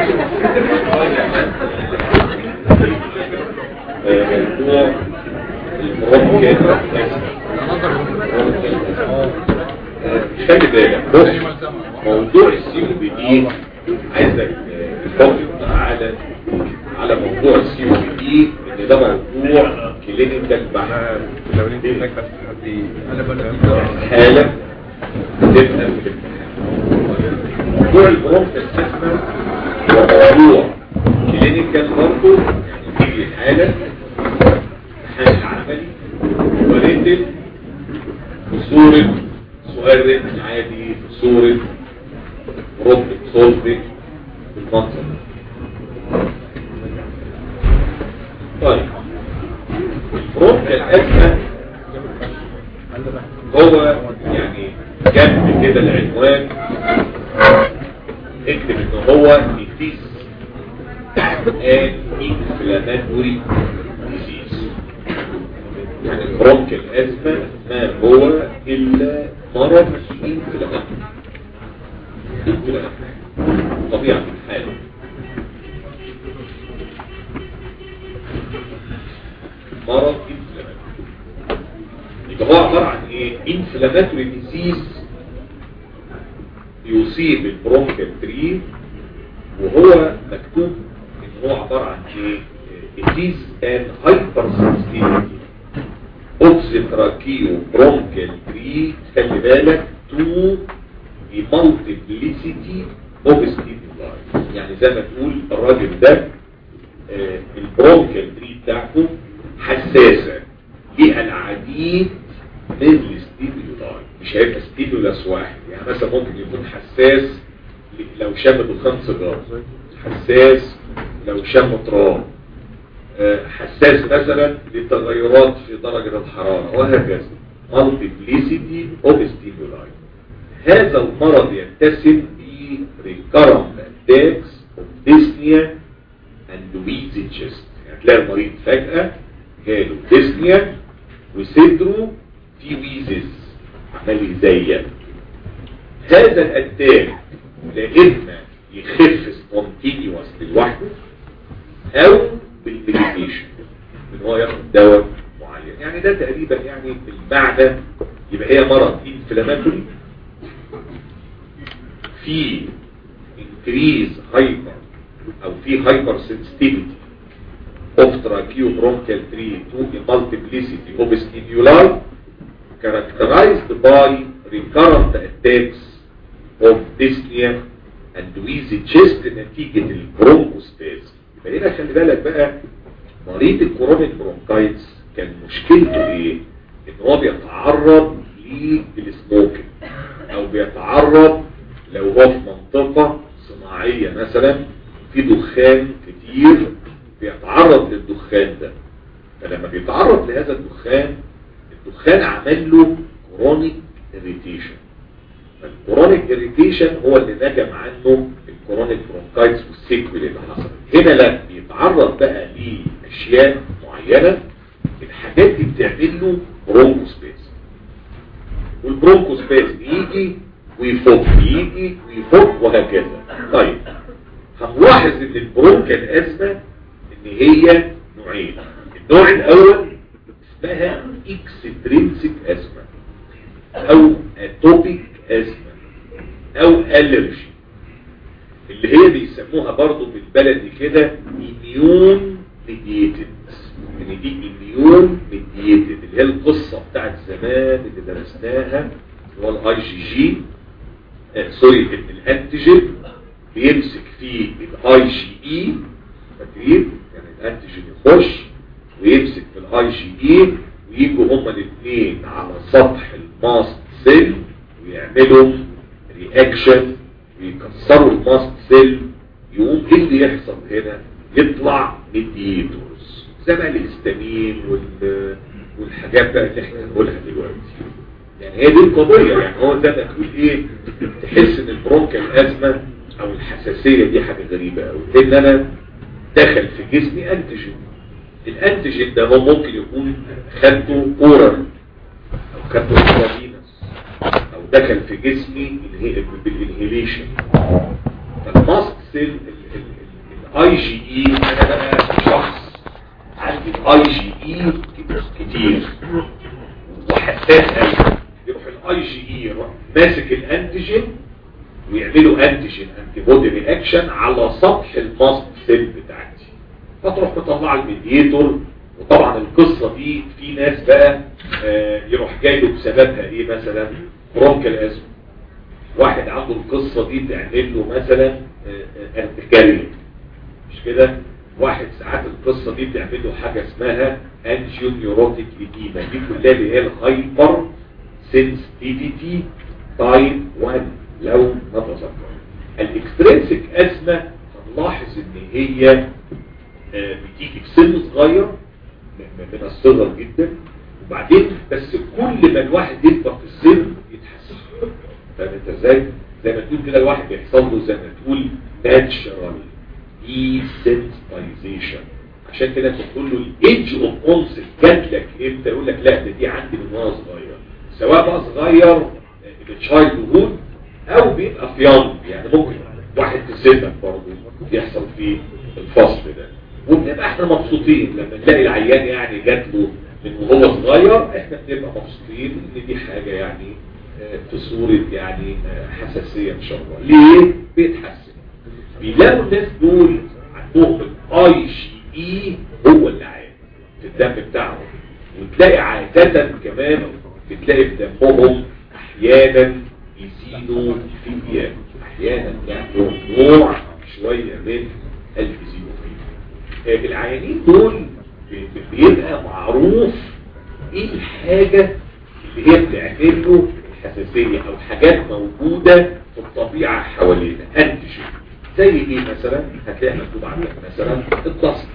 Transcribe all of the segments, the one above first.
موضوع البرونكيت خلي بالك بص موضوع السي او بي دي عايزك تفكر على على موضوع السي او بي دي ان ده موضوع كلينيكال بحت لو انت هناك بس حد انا بقى حالة تبقى في الامتحان موضوع البرونكيت اسمه هو موضوع كلينيكال برضه يعني تيجي الحالة حال عملي وريتل في صورة سؤال ريتل عادي في صورة رد صلبك بالمنظر ده. طيب رد الأزمة هو يعني جنب كده العنوان اكتب ان هو disease and inflammatory disease يعني برونك الأزمة ما هو إلا مرض inflammatory inflammatory طبيعة الحال مرض inflammatory يبقى هو عبارة عن ايه inflammatory disease يصيب البرونكال تري وهو مكتوب ان هو عبارة عن ايه it is an hypersensitivity of the tracheobronchial tree خلي بالك to the multiplicity of stimuli يعني زي ما تقول الراجل ده آه، البرونكال تري بتاعته حساسة ليها العديد من الستيمولاي مش هيبقى ستيمولاس واحد يعني مثلا ممكن يكون حساس ل- لو شم دخان سيجاره حساس لو شم تراب آه، حساس مثلا للتغيرات في درجة الحرارة وهكذا multiplicity of stimuli هذا المرض يتسم ب recurrent attacks of dyspnea and wheezy chest يعني تلاقي المريض فجأة جاله dyspnea وصدره في ويزز عمال يزيق هذا الاتاك لا اما يخف سبونتينيوس لوحده او بالميديكيشن ان هو ياخد دواء معين يعني ده تقريبا يعني المعنى يبقى هي مرض انفلاماتوري في انكريز هايبر او في هايبر سنسيتيفيتي of tracheobronchial tree to a multiplicity of stimuli characterized by recurrent attacks of dyspnea and wheezy chest نتيجة البرونكوستاز يبقى هنا خلي بالك بقى مريض الكورونيك برونكايتس كان مشكلته ايه؟ ان هو بيتعرض للسموكينج او بيتعرض لو هو في منطقة صناعية مثلا في دخان كتير بيتعرض للدخان ده فلما بيتعرض لهذا الدخان الدخان عمل له كرونيك اريتيشن فالكرونيك اريتيشن هو اللي نجم عنه الكرونيك برونكايتس والسيكويل اللي حصل هنا لا بيتعرض بقى لاشياء معينه الحاجات دي بتعمل له برونكوسبيس والبرونكوسبيس يجي ويفك يجي ويفك وهكذا طيب هنلاحظ ان البرونكال ازمه ان هي نوعين النوع الاول اسمها اكسترينسيك ازمه او اتوبيك ازمه او الرجي اللي هي بيسموها برضو بالبلدي كده اميون ميديتد يعني دي اميون ميديتد اللي هي القصه بتاعت زمان اللي درسناها اللي هو الاي جي جي آه، سوري ان الانتيجين بيمسك فيه الاي جي اي فاكرين يعني الانتيجين يخش ويمسك في الاي جي اي ويجوا هما الاثنين على سطح الماست سيل ويعملوا رياكشن ويكسروا الماست سيل يقوم ايه اللي يحصل هنا يطلع ميديتورز زي ما الهستامين وال والحاجات بقى اللي احنا هنقولها دلوقتي يعني هي دي القضية يعني هو زي ما تقول ايه تحس ان البرونكال ازمة او الحساسية دي حاجة غريبة قوي ان انا دخل في جسمي انتيجين الانتيجين ده هو ممكن يكون خدته اورال او خدته انترافينوس او دخل في جسمي بالانهيليشن فالماست سيل الاي جي اي انا بقى شخص عندي الاي جي اي كتير وحساس قوي يروح الاي جي اي يروح ماسك الانتيجين ويعملوا انتيجين انتي بودي رياكشن على سطح الماست سيل بتاعتي فتروح مطلع الميديتور وطبعا القصة دي في ناس بقى آه، يروح جايله بسببها ايه مثلا برونكال ازمه واحد عنده القصة دي تعمل له مثلا ارتكارية مش كده واحد ساعات القصة دي بتعمل له حاجة اسمها انجيو نيوروتيك ايديما دي كلها اللي هي الهايبر سنسيتيفيتي تايب 1 لو نتذكر الاكسترينسيك ازمة هنلاحظ ان هي آه، بتيجي في سن صغير من من الصغر جدا وبعدين بس كل ما الواحد يكبر في السن يتحسن فاهم انت ازاي زي ما تقول كده الواحد بيحصل له زي ما تقول ناتشرال desensitization عشان كده انت تقول له الايدج اوف اونست جات لك امتى يقول لك لا ده دي عندي من وانا صغير سواء بقى صغير تشايلد هود او بيبقى في يوم يعني ممكن واحد في سنك برضه يحصل فيه الفصل ده وبنبقى احنا مبسوطين لما نلاقي العيان يعني جات له من وهو صغير احنا بنبقى مبسوطين ان دي حاجه يعني آه، في صوره يعني آه، حساسيه ان شاء الله ليه بيتحسن بيلاقوا الناس دول عندهم الاي جي اي هو اللي عالي في الدم بتاعهم وتلاقي عادة كمان بتلاقي في دمهم احيانا يزيدوا في البيان احيانا يعملوا نوع شوية من الفيزيوفيل آه، العيانين دول بي- بيبقى معروف ايه الحاجة اللي هي بتعمل له الحساسية او حاجات موجودة في الطبيعة حوالينا انتيجين زي ايه مثلا هتلاقي مكتوب عندك مثلا الضغط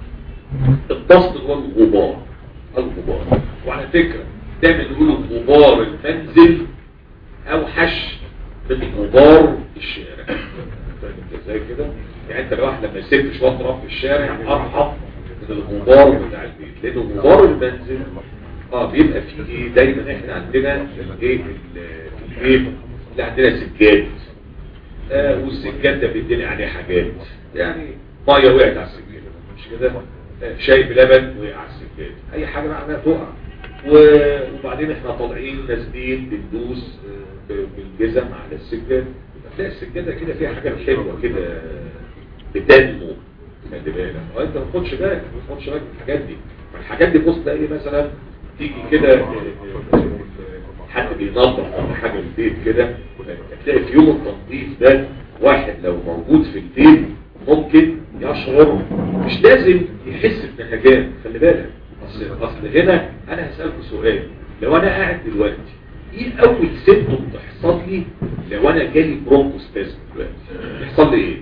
الضغط هو الغبار الغبار وعلى فكرة دايما يقولوا غبار المنزل اوحش من غبار الشارع فاهم انت ازاي كده يعني انت الواحد لما يسيب شويه تراب في الشارع ارحم من الغبار بتاع البيت لان غبار المنزل اه بيبقى فيه ايه دايما احنا عندنا ايه في ال- في البيت اللي عندنا سجاد آه والسجاد ده بيدينا عليه حاجات يعني ميه وقعت على السجاد مش كده آه شاي بلبن وقع على السجاد اي حاجه بقى عنها تقع و- وبعدين احنا طالعين نازلين بندوس آه، ب- بالجزم على السجاد تلاقي السجاده كده فيها حاجه حلوه كده بتنمو خلي بالك اه انت ما تاخدش بالك ما تاخدش بالك من الحاجات دي ما الحاجات دي بص تلاقي مثلا تيجي كده آه، آه، آه، حد بينظف ولا حاجه البيت كده تلاقي في يوم التنظيف ده واحد لو موجود في البيت ممكن يشعر مش لازم يحس بنهجان خلي بالك اصل اصل هنا انا هسالكوا سؤال لو انا قاعد دلوقتي ايه اول سيمتوم تحصل لي لو انا جالي برونكوسبازم دلوقتي يحصل لي ايه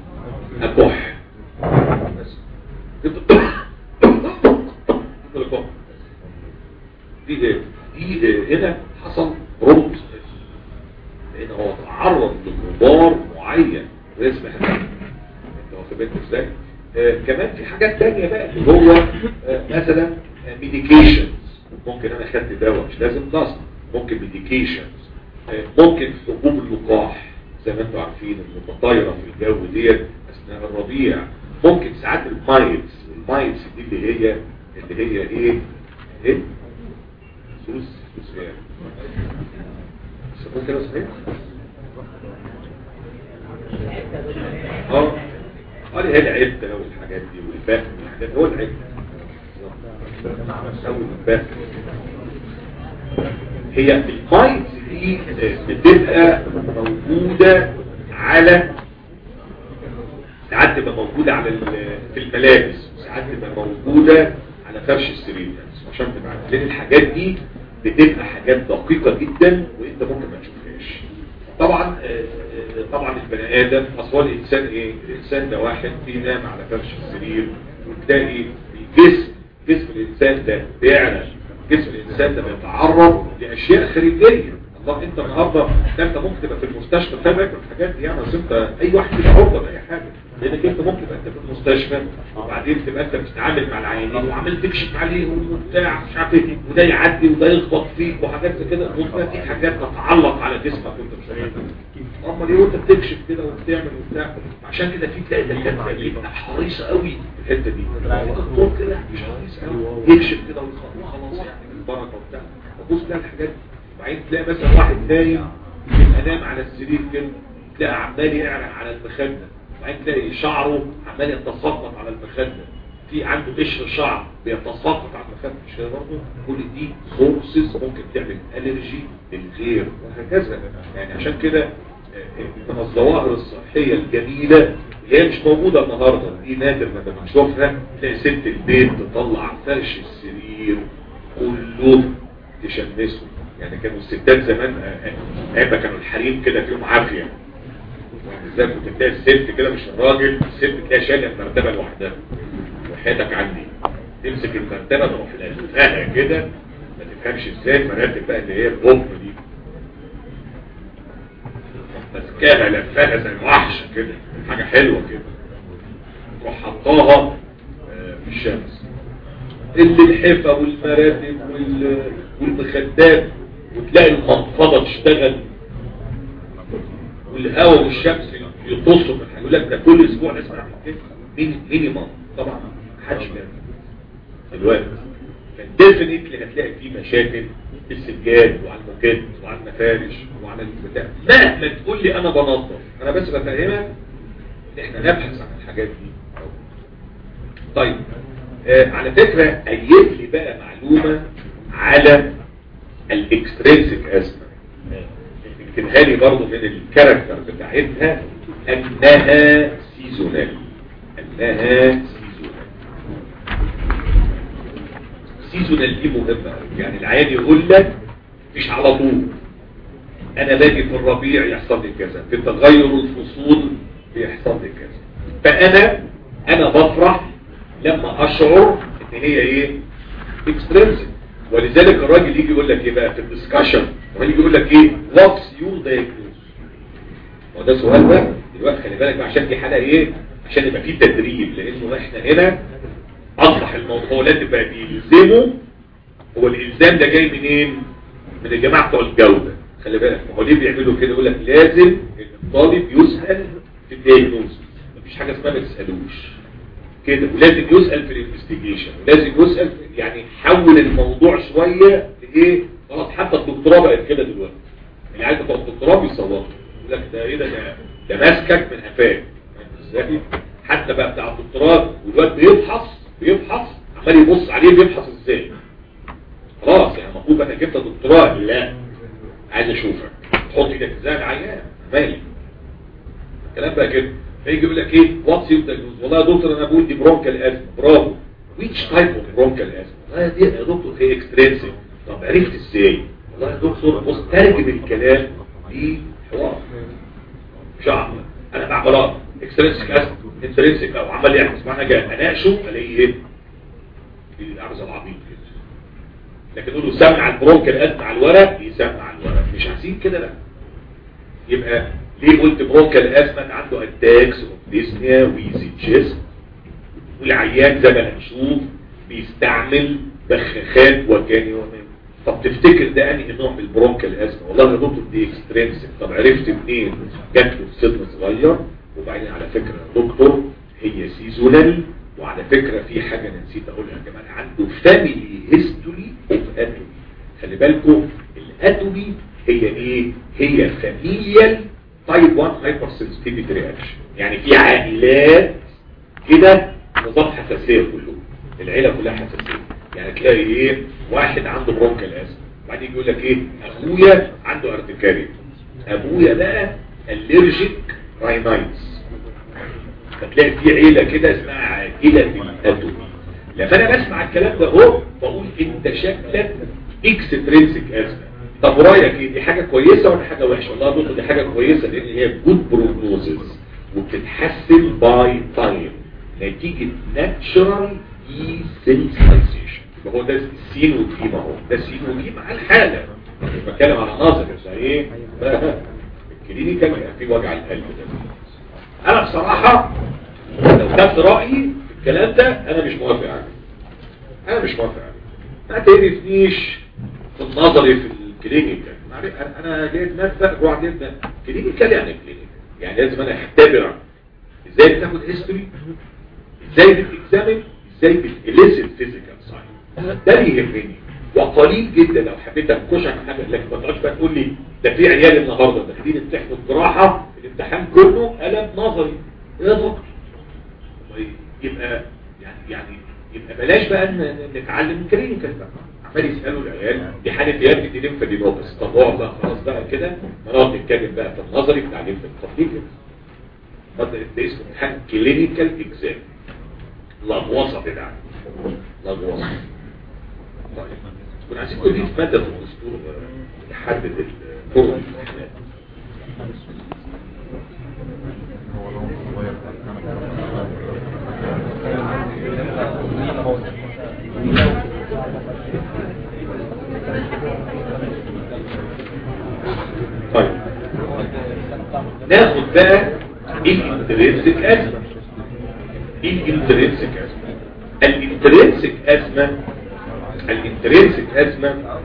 اكح بس الكح. دي ايه دي هنا حصل برونكوسبازم لان هو تعرض لغبار معين لازم احنا انت واخد بالك ازاي آه كمان في حاجات تانية بقى اللي هو آه مثلا ميديكيشنز ممكن انا خدت دواء مش لازم نص ممكن ميديكيشنز آه ممكن حبوب اللقاح زي ما انتم عارفين المتطايرة في الجو ديت اثناء الربيع ممكن ساعات المايتس المايتس دي اللي هي اللي هي ايه ايه سوس سوس ايه سموه كده صحيح اه اه هي العدة والحاجات دي والفهم والحاجات هو العدة أول الفهم هي المايت دي بتبقى موجودة على ساعات تبقى موجودة على ال- في الملابس وساعات تبقى موجودة على فرش السرير نفسه عشان تبقى عارف. لان الحاجات دي بتبقى حاجات دقيقة جدا وانت ممكن ما تشوفهاش طبعا آه، آه، طبعا البني ادم اصل هو الانسان ايه الانسان ده واحد بينام على فرش السرير وتلاقي الجسم جسم الانسان ده بيعرق جسم الانسان ده بيتعرض لاشياء خارجيه الله انت النهارده ده انت ممكن تبقى في المستشفى فاهمك الحاجات دي يعني اصل انت اي واحد يبقى عرضه لاي حاجه لانك انت ممكن تبقى انت في المستشفى وبعدين تبقى انت بتتعامل مع العيانين وعمال تكشف عليهم وبتاع مش عارف ايه وده يعدي وده يخبط فيك وحاجات زي كده وتبقى في حاجات تتعلق على جسمك وانت مش واخد بالك. امال ايه وانت بتكشف كده وبتعمل وبتاع عشان كده في تلاقي دكاتره بيبقى حريصه قوي في الحته دي الدكتور كده مش حريص قوي يكشف كده وخلاص يعني بالبركه وبتاع تبص تلاقي الحاجات دي وبعدين تلاقي مثلا واحد نايم يبقى نام على السرير كده تلاقي عمال يعرق على المخده وبعدين تلاقي شعره عمال يتساقط على المخده في عنده قشر شعر بيتساقط على المخده مش كده برضه كل دي سورسز ممكن تعمل الرجي للغير وهكذا يعني عشان كده من الظواهر الصحية الجميلة اللي هي مش موجودة النهاردة دي نادر لما بنشوفها تلاقي ست البيت تطلع فرش السرير كله تشمسه يعني كانوا الستات زمان ايام ما كانوا الحريم كده فيهم عافية ازاي كنت تلاقي الست كده مش الراجل الست تلاقي شايله المرتبة لوحدها وحياتك عندي تمسك المرتبة تروح لها كده ما تفهمش ازاي مراتب بقى اللي هي الغم دي مسكاها لفاها زي الوحش كده حاجة حلوة كده تروح حطاها في الشمس اللي الحفة والمراتب والمخدات وتلاقي المنفضة تشتغل والهواء والشمس يطصوا في الحاجة يقول لك ده كل اسبوع نسمع كده مينيمم طبعا محدش بيعمل دلوقتي فديفنتلي هتلاقي فيه مشاكل في السجاد وعلى الموكيت وعلى المفارش وعلى البتاع مهما تقول لي انا بنظف انا بس بفهمك ان احنا نبحث عن الحاجات دي طيب آه على فكرة قيد لي بقى معلومة على الاكسترينسيك اسما اكتبها لي برضو من الكاركتر بتاعتها انها سيزونال انها سيزونال سيزونال دي مهمة يعني العيان يقول لك مش على طول انا باجي في الربيع يحصل لي كذا في تغير الفصول بيحصل لي كذا فانا انا بفرح لما اشعر ان هي ايه اكسترينسيك ولذلك الراجل يجي يقول لك ايه بقى في الدسكشن الراجل يجي يقول لك ايه واتس يور دايجنوز هو ده سؤال بقى دلوقتي خلي بالك بقى عشان دي حاله ايه عشان يبقى في تدريب لانه احنا هنا اصبح الموضوع لازم بقى بيلزموا هو الالزام ده جاي منين من الجماعه بتوع الجوده خلي بالك ما هو ليه بيعملوا كده يقول لك لازم الطالب يسال في الدايجنوز مفيش حاجه اسمها ما تسالوش كده ولازم يسال في الانفستيجيشن ولازم يسال في يعني حول الموضوع شويه لايه خلاص حتى الدكتوراه بقت كده دلوقتي العيال بتوع الدكتوراه بيصوروا يقول لك ده ايه ده ده, ده ماسكك من قفاك ازاي حتى بقى بتاع الدكتوراه والواد بيفحص بيفحص عمال يبص عليه بيفحص ازاي خلاص يعني المفروض انا جبت دكتوراه لا عايز اشوفك تحط ايدك ازاي العيان مالي الكلام بقى كده فيجي يقول لك ايه واتس يور دايجنوز والله يا دكتور انا بقول دي برونكال ازمه برافو ويتش تايب اوف برونكال ازمه والله دي يا دكتور هي اكسترينسيك طب عرفت ازاي والله يا دكتور بص ترجم الكلام دي حوار شعب انا بعمل اكسترينسيك ازمه انترنسيك او عمال يحدث معنى جاي اناقشه الاقي ايه الارز العبيط كده لكن نقول له سمع البرونكال ازمه على الورق يسمع على الورق مش عايزين كده لا يبقى ليه قلت برونكال ازمه عنده اتاكس ديسنيا ويزي تشيست والعيان زي ما هنشوف بيستعمل بخاخات وكاني ومن طب تفتكر ده انهي نوع من البرونكال ازمه والله يا دكتور دي اكسترينسيك طب عرفت منين جات له في سن صغير وبعدين على فكره يا دكتور هي سيزونال وعلى فكره في حاجه انا نسيت اقولها كمان عنده فاميلي هيستوري اوف اتومي خلي بالكم الاتومي هي ايه هي فاميليال تايب 1 هايبر سنسيتيفيتي رياكشن يعني في عائلات كده نظام حساسيه كله العيله كلها حساسيه يعني تلاقي ايه واحد عنده برونكال ازمه بعدين يقول لك ايه اخويا عنده ارتكاريا ابويا بقى الرجيك راينايتس فتلاقي في عيله كده اسمها عائله الاتومي لما انا بسمع الكلام ده اهو بقول انت شكلك اكسترينسيك ازمه طب رايك ايه دي حاجه كويسه ولا حاجه وحشه والله بص دي حاجه كويسه لان هي جود بروجنوزز وبتتحسن باي تايم نتيجه ناتشرال اي سنسيشن يبقى هو ده السين والجيم اهو ده السين والجيم على الحاله مش بتكلم على نظر زي ايه الكلينيكال يعني في وجع القلب ده انا بصراحه لو خدت رايي في الكلام ده انا مش موافق عليه انا مش موافق عليه ما تعرفنيش في النظري في الكلينيكال انا جاي اتنفق جوه عدين ده كلينيكال يعني كلينيكال يعني لازم انا اختبر ازاي بتاخد هيستوري ازاي بتكزامن ازاي بتليسن فيزيكال ساين ده اللي يهمني وقليل جدا لو حبيت انكشك عن حاجه لكن ما تقعدش بقى تقول لي ده في عيال النهارده داخلين يمتحنوا الجراحه الامتحان كله قلم نظري ايه يا دكتور يبقى يعني يعني يبقى بلاش بقى ن- نتعلم كلينيكال بقى عمال يسالوا العيال دي حاله يا ابني دي ليمفادينوباس طب اقعد بقى خلاص بقى كده نقعد نتكلم بقى في النظري بتاع ليمفادينوباس ده ده اسمه امتحان كلينيكال اكزام لغوصه بتاعنا لغوصه طيب كنا عايزين نضيف ماده في الدستور آه، تحدد الطرق الامتحانات طيب ناخد بقى الانترنسك ازمه الانترنسك ازمه الانترنسك ازمه الانترنسك ازمه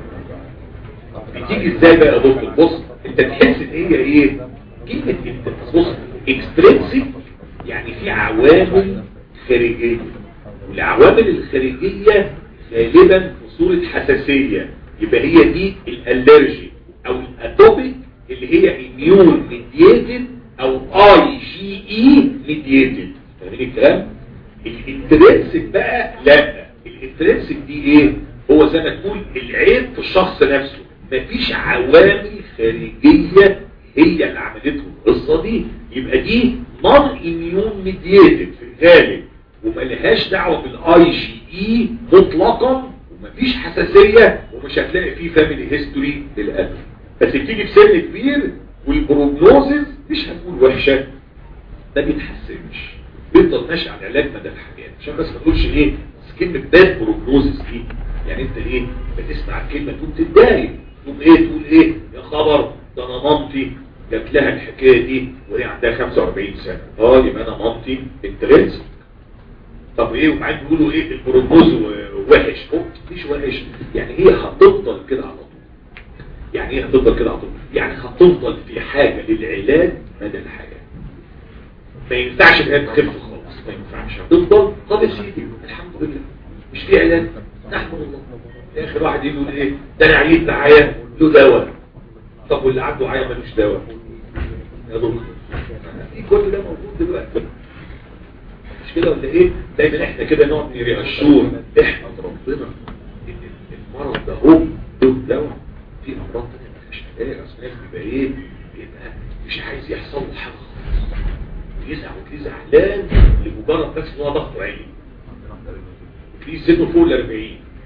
بتيجي ازاي بقى يا دكتور بص انت تحس ان هي ايه كلمه انت بص اكسترنسك يعني في عوامل خارجيه والعوامل الخارجيه غالبا في صوره حساسيه يبقى هي دي الالرجي او الاتوبيك اللي هي اميون ميديتد او اي جي اي ميديتد فاهمين الكلام الانترنسك بقى لا الانترنسك دي ايه هو زي ما تقول العيب في الشخص نفسه مفيش عوامل خارجيه هي اللي عملته القصه دي يبقى دي نون اميون ميديتد في الغالب وملهاش دعوه بالاي جي اي مطلقا ومفيش حساسيه ومش هتلاقي فيه فاميلي هيستوري للقلب بس بتيجي في سن كبير والبروجنوزز مش هنقول وحشه ما بيتحسنش بيفضل ماشي على علاج مدى الحياه عشان بس ما تقولش ايه بس كلمه باد بروجنوزز دي يعني انت ايه بتسمع الكلمه تقوم تتضايق تقوم ايه تقول ايه يا خبر ده انا مامتي جات لها الحكايه دي وهي عندها 45 سنه اه يبقى انا مامتي انترنسك طب ايه وبعدين بيقولوا ايه البروجنوز وحش هو مش وحش يعني هي هتفضل كده على طول يعني ايه هتفضل كده على طول يعني هتفضل في حاجه للعلاج مدى الحياه ما ينفعش ان هي تخف خالص ما ينفعش هتفضل طب يا سيدي الحمد لله مش في علاج نحمد الله يا اخر واحد يقول ايه ده انا عييت معايا له دواء طب واللي عنده عيا ملوش دواء يا دكتور في كل ده موجود دلوقتي مش كده ولا ايه دايما احنا كده نقعد نري الشور احمد ربنا ان المرض ده هو له دواء في امراض تانية مش علاج اصل الناس بيبقى ايه بيبقى مش عايز يحصل له حاجه خالص ويزعل وتلاقيه زعلان لمجرد بس ان هو ضغطه عالي وتلاقيه سنه فوق ال 40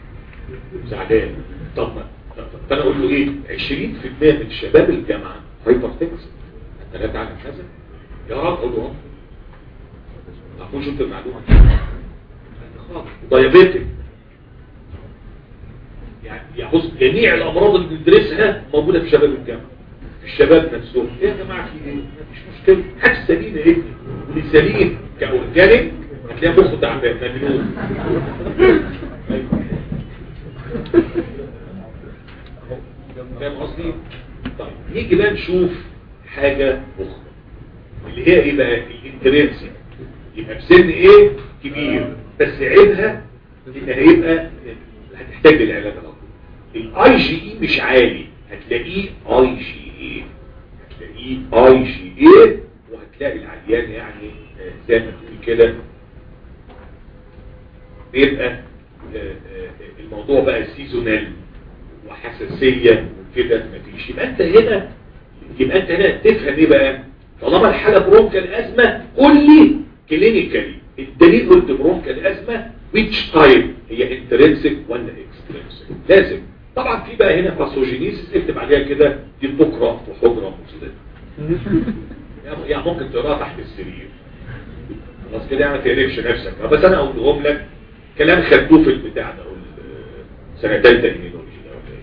زعلان طب ما فانا اقول له ايه 20% من شباب الجامعه هايبر تنس انت لا تعلم هذا يا رب اقول له اه اكون شفت المعلومه دايابيتك يعني يعني بص جميع الامراض اللي بندرسها موجوده في شباب الجامعه في الشباب نفسهم ايه يا جماعه في ايه مفيش مشكله حاجه سليمه ايه واللي سليم كاورجانيك هتلاقيه مخه تعبان مجنون فاهم قصدي طيب نيجي بقى نشوف حاجه اخرى اللي هي ايه بقى الانترنسي يبقى بسن ايه كبير بس عيبها ان هيبقى هتحتاج للعلاج على طول الاي جي اي مش عالي هتلاقيه اي جي اي هتلاقيه اي جي اي وهتلاقي العيان يعني آه، زي ما تقول كده بيبقى آه، آه، الموضوع بقى سيزونال وحساسية وكده مفيش يبقى انت هنا يبقى انت هنا تفهم ايه بقى طالما الحالة برونكال ازمة قول لي كلينيكالي الدليل قلت برونكال ازمة which type هي intrinsic ولا extrinsic لازم طبعا في بقى هنا باثوجينيسيس اكتب عليها كده دي بكرة وحجرة مسلمة يعني ممكن تقراها تحت السرير خلاص كده يعني ما تقرفش نفسك بس انا اقولهم لك كلام خدوه في البتاع ده اقول سنه ثالثه ايميولوجي ده ولا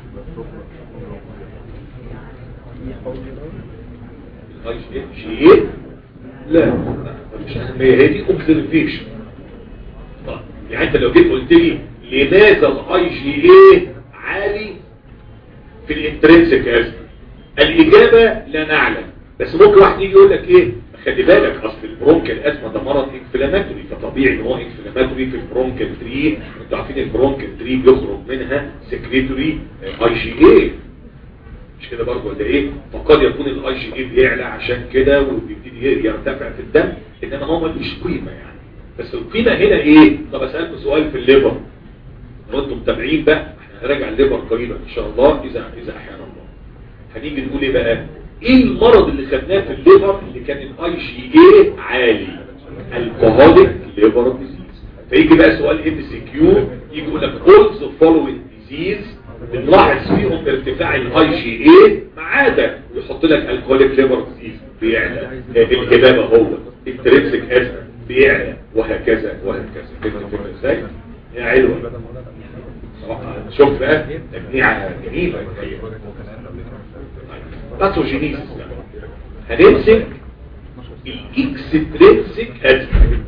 ايه اي جي ايه لا مش اهميه هي دي اوبزرفيشن طيب يعني انت لو جيت قلت لي لماذا الاي جي ايه عالي في الانترنسك ازمه الاجابه لا نعلم بس ممكن واحد يجي يقول لك ايه خلي بالك اصل البرونكال ازمه ده مرض انفلاماتوري فطبيعي ان هو انفلاماتوري في البرونكال 3 انتوا عارفين البرونكال 3 بيخرج منها سكريتوري اي جي اي مش كده برضه ولا ايه فقد يكون الاي جي اي بيعلى عشان كده وبيبتدي يرتفع في الدم انما هو ملوش قيمه يعني بس القيمه هنا ايه طب اسالكم سؤال في الليفر لو انتم متابعين بقى احنا هنراجع الليفر قريبا ان شاء الله اذا اذا احيانا الله هنيجي نقول ايه بقى ايه المرض اللي خدناه في الليفر اللي كان الاي جي اي عالي الكهوليك ليفر ديزيز فيجي بقى سؤال ام سي كيو يجي يقول لك all the following disease بنلاحظ فيهم ارتفاع الاي جي اي ما عدا يحط لك الكهوليك ليفر ديزيز بيعلى الكبابه هو التريبسيك اسيد بيعلى وهكذا وهكذا فهمت الفكره ازاي؟ هي علوه شوف بقى تجميعة جميلة باثوجينيسيس هنمسك الاكسترينسيك اسيد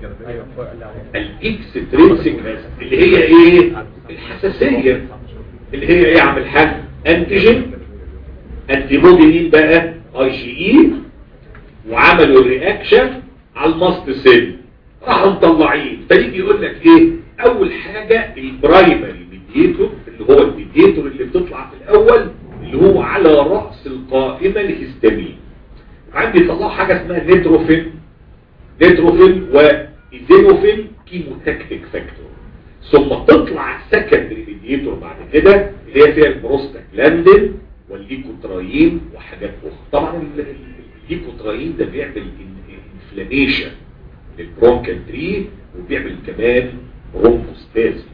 الاكسترينسيك اسيد اللي هي ايه الحساسية اللي هي ايه يا عم الحاج انتيجين انتيبودي مين بقى اي جي اي وعملوا الرياكشن على الماست سيل راحوا مطلعين فيجي يقول لك ايه اول حاجة البرايمري ميديتور اللي هو الميديتور اللي بتطلع في الاول اللي هو على رأس القائمة الهستامين عندي طلع حاجة اسمها نيتروفين نيتروفين وإيزينوفين كيموتاكتيك فاكتور ثم تطلع سكندري ميديتور بعد كده اللي هي فيها البروستاجلاندين والليكوترايين وحاجات اخرى طبعا الليكوترايين ده بيعمل انفلاميشن للبرونكال 3 وبيعمل كمان برونكوستازي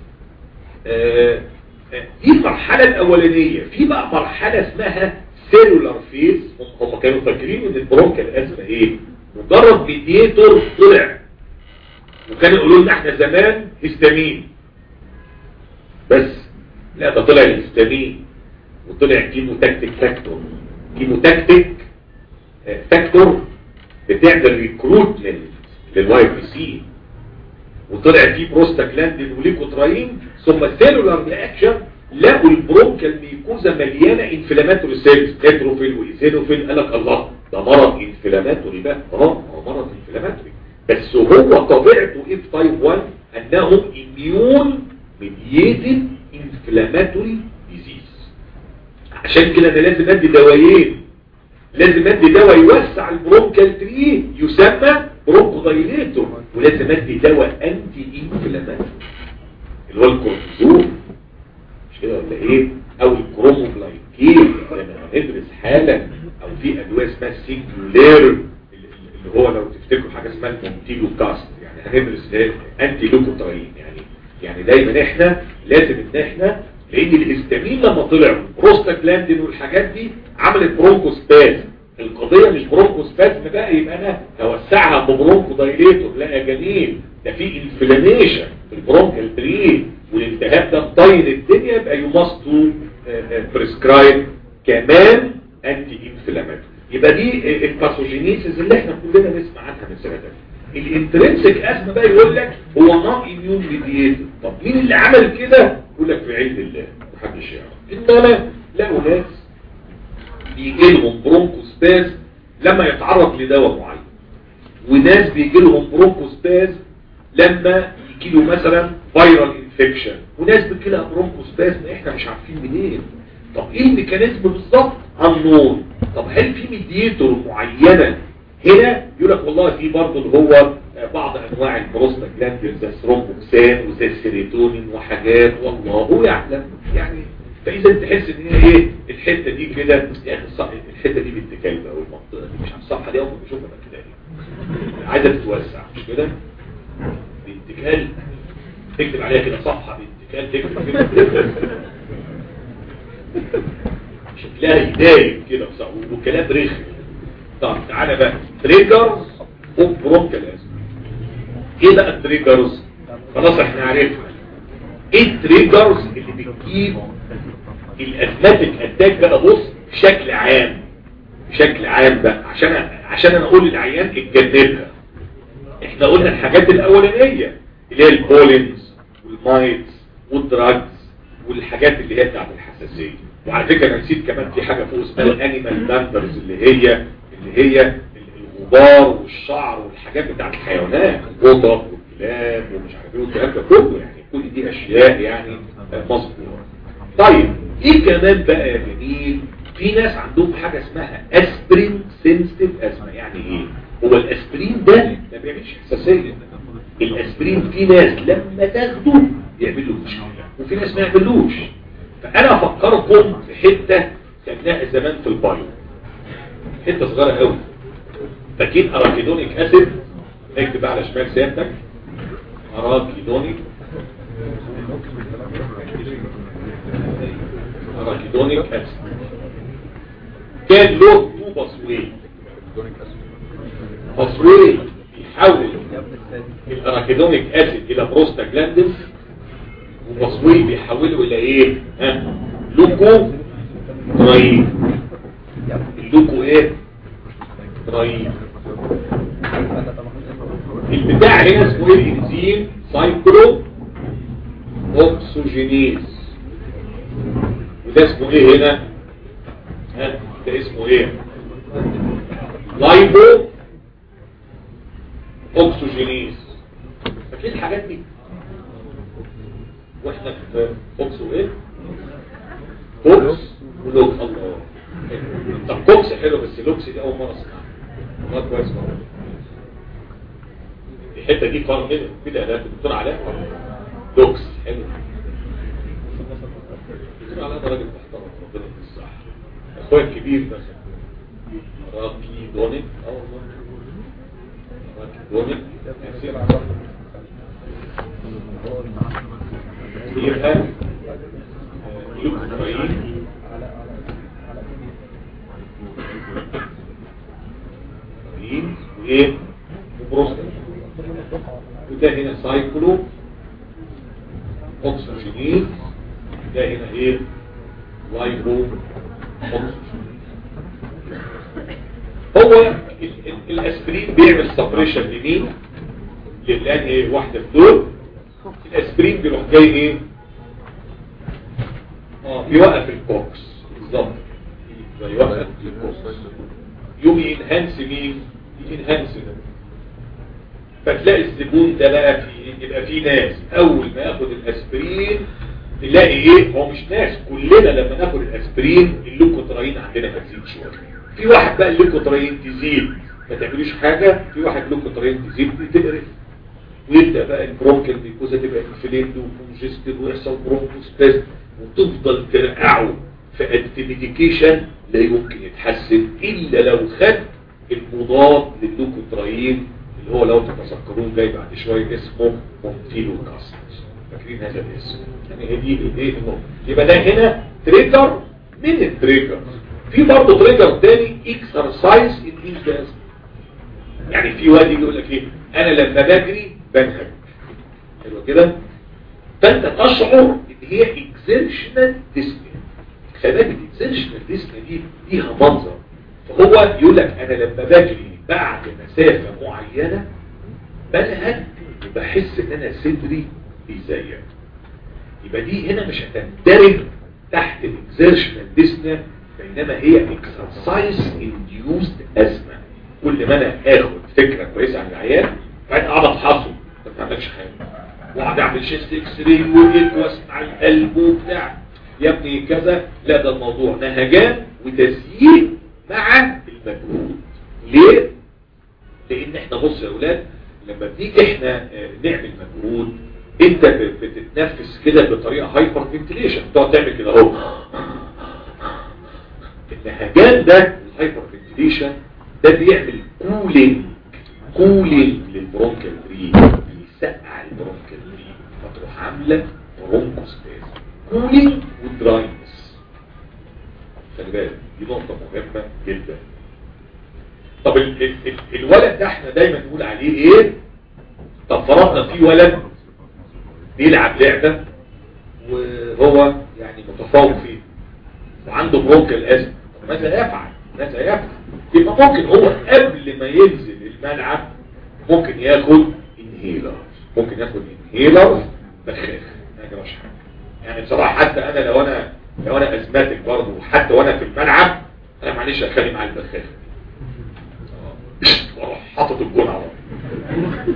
آه دي المرحلة الأولانية في بقى مرحلة اسمها سيلولار فيز هم كانوا فاكرين ان البرونكال ازمه ايه مجرد ميديتور طلع وكانوا يقولوا لنا احنا زمان هستامين بس لا ده طلع الهستامين وطلع كيموتاكتيك فاكتور كيموتاكتيك فاكتور بتعمل ريكروتمنت للواي بي سي وطلع فيه بروستاجلاندين وليكوتراين ثم سيلولار رياكشن لقوا البرونكال ميكوزا مليانه انفلاماتوري سيلز نيتروفيل وايزينوفيل قال لك الله ده مرض انفلاماتوري بقى اه هو مرض انفلاماتوري بس هو طبيعته ايه في تايب 1 انه اميون ميدييتد انفلاماتوري ديزيز عشان كده انا لازم ادي دوايين لازم ادي دواء يوسع البرونكال 3 يسمى برونكودايليتور ولازم ادي دواء انتي انفلاماتوري اللي هو الكورتيزون مش كده ولا ايه او الكروموجلايكين لما هندرس حالا او في ادويه اسمها سينجولير اللي هو لو تفتكروا حاجه اسمها المونتيلو كاست يعني هندرس انتي لوكوتراين يعني يعني دايما احنا لازم ان احنا لان الهستامين لما طلع بروستاجلاندين والحاجات دي عملت برونكوسباز القضيه مش برونكوسباز بقى يبقى انا اوسعها ببرونكو دايليتور لا يا جميل ده في انفلاميشن في البرونكال تري والالتهاب ده مطين الدنيا يبقى يو ماست تو بريسكرايب كمان انتي انفلاماتوري يبقى دي الباثوجينيسيس اللي احنا كلنا نسمع عنها من سنه الانترنسك اسم بقى يقول لك هو نون اميون ميديتد طب مين اللي عمل كده يقول لك في علم الله محدش يعرف انما لقوا ناس بيجي لهم برونكوسباز لما يتعرض لدواء معين وناس بيجي لهم برونكوسباز لما يجي له مثلا فيرال انفكشن وناس بتجي لها برونكوسباز احنا مش عارفين منين طب ايه الميكانيزم بالظبط النون طب هل في ميديتور معينه هنا يقول لك والله في برضه اللي هو بعض انواع البروستاجلاندين زي الثرومبوكسان وزي السيروتونين وحاجات والله يعلم يعني فاذا تحس ان هي ايه الحته دي كده يا اخي الحته دي بنت كلبه والمنطقه دي مش على الصفحه دي اول ما بشوفها كده ايه عايزه تتوسع مش كده بنت كلب تكتب عليها كده صفحه بنت كلب تكتب كده شكلها يدايم كده وكلام رخم طب تعالى بقى تريجرز اوف برونكال ايه بقى التريجرز خلاص احنا عرفنا ايه التريجرز اللي بتجيب الازماتيك اتاك بقى بص بشكل عام بشكل عام بقى عشان عشان انا اقول للعيان اتجنبها احنا قلنا الحاجات الاولانيه اللي هي البولينز والمايتس والدراجز والحاجات اللي هي بتاعت الحساسيه وعلى فكره انا نسيت كمان في حاجه فوق اسمها الانيمال لاندرز اللي هي اللي هي الغبار والشعر والحاجات بتاعت الحيوانات القطط والكلاب ومش عارف ايه والكلام ده كله يعني كل دي اشياء يعني مظبوطه طيب ايه كمان بقى يا جميل في ناس عندهم حاجه اسمها اسبرين سنسيتيف ازمه يعني ايه هو الاسبرين ده ما بيعملش حساسيه الاسبرين في ناس لما تاخده يعمل له مشكله وفي ناس ما يعملوش فانا افكركم في حته خدناها زمان في البايو حته صغيره قوي فاكرين اراكيدونيك اسيد اكتب بقى على شمال سيادتك اراكيدونيك اراكيدونيك اسيد كان له تو بصوين بصوين بيحول الاراكيدونيك اسيد الى بروستاجلاندين وبصوين بيحوله الى ايه ها لوكو ترايين اللوكو ايه ترايين البتاع هنا اسمه ايه الانزيم سايكلو اوكسجينيز وده اسمه ايه هنا ها ده اسمه ايه لايبو اوكسجينيز فاكرين الحاجات دي واحنا في فوكس وايه فوكس ولوكس الله طب كوكس حلو بس لوكس دي اول مره اسمعها والله كويس مره الحته دي قارن كده كده ده الدكتور علاء لوكس حلو الدكتور علاء ده راجل محترم ربنا يديه الصحه اخويا الكبير ده راكي دونيك اه والله راكي دونيك يبقى لوكوتراين وايه وبروستات وده هنا سايكلو اوكسجينيز ده هنا ايه لايبو اوكسجين هو ال- ال- الاسبرين بيعمل سبريشن لمين للان ايه واحده في دول الاسبرين بيروح جاي ايه اه بيوقف الكوكس بالظبط بيوقف الكوكس يوم ينهنس مين ينهنس ده فتلاقي الزبون ده بقى في يبقى في ناس اول ما ياخد الاسبرين تلاقي ايه هو مش ناس كلنا لما ناخد الاسبرين اللوكوتراين عندنا هتزيد شويه في واحد بقى اللوكوتراين تزيد ما تعملوش حاجه في واحد لوكوتراين تزيد تقرف ويبدا بقى البرونكل بيكوزا تبقى انفليند وكونجستد ويحصل برونكوسباز وتفضل ترقعه في انتي ميديكيشن لا يمكن يتحسن الا لو خد المضاد لللوكوتراين اللي هو لو تتذكرون جاي بعد شويه اسمه مونتيلو كاست فاكرين هذا الاسم يعني هي دي الايه النقطة. يبقى ده هنا تريجر من التريجر في برضه تريجر تاني اكسرسايز انديوز يعني في واد يجي يقول لك ايه انا لما بجري بنهج حلو كده فانت تشعر ان هي اكزيرشنال ديسني خلي بالك الاكزيرشنال ديسني دي ليها منظر فهو يقول لك انا لما بجري بعد مسافه معينه بنهج وبحس ان انا صدري بيزيق يبقى دي هنا مش هتندرج تحت الاكزيرشنال ديسني بينما هي اكسرسايز انديوزد ازمه كل ما انا اخد فكره كويسه عن العيان بعدين اقعد افحصه انت ما عندكش حاجه واقعد اعمل شيست اكس راي وايه واسمع القلب وبتاع يا ابني كذا لا ده الموضوع نهجان وتسيير مع المجهود ليه؟ لان احنا بص يا اولاد لما بنيجي احنا آه، نعمل مجهود انت ب- بتتنفس كده بطريقه هايبر فنتيليشن تقعد تعمل كده اهو النهجان ده الهايبر فنتيليشن ده بيعمل كولينج كولينج للبرونكال بري بيسقع البرونكال بري فتروح عامله برونكوسباز كولينج ودراينس خلي بالك دي نقطه مهمه جدا طب ال ال ال الولد ده احنا دايما نقول عليه ايه طب فرضنا في ولد بيلعب لعبه وهو يعني متفوق فيه وعنده برونكال ازمه طب ماذا يفعل ماذا يفعل يبقى ممكن هو قبل ما ينزل الملعب ممكن ياخد انهيلر ممكن ياخد انهيلر بخاخ ما يجراش حاجه يعني بصراحه حتى انا لو انا لو انا ازماتك برضه وحتى وانا في الملعب انا معلش اخلي مع البخاخه واروح حاطط الجون على طول.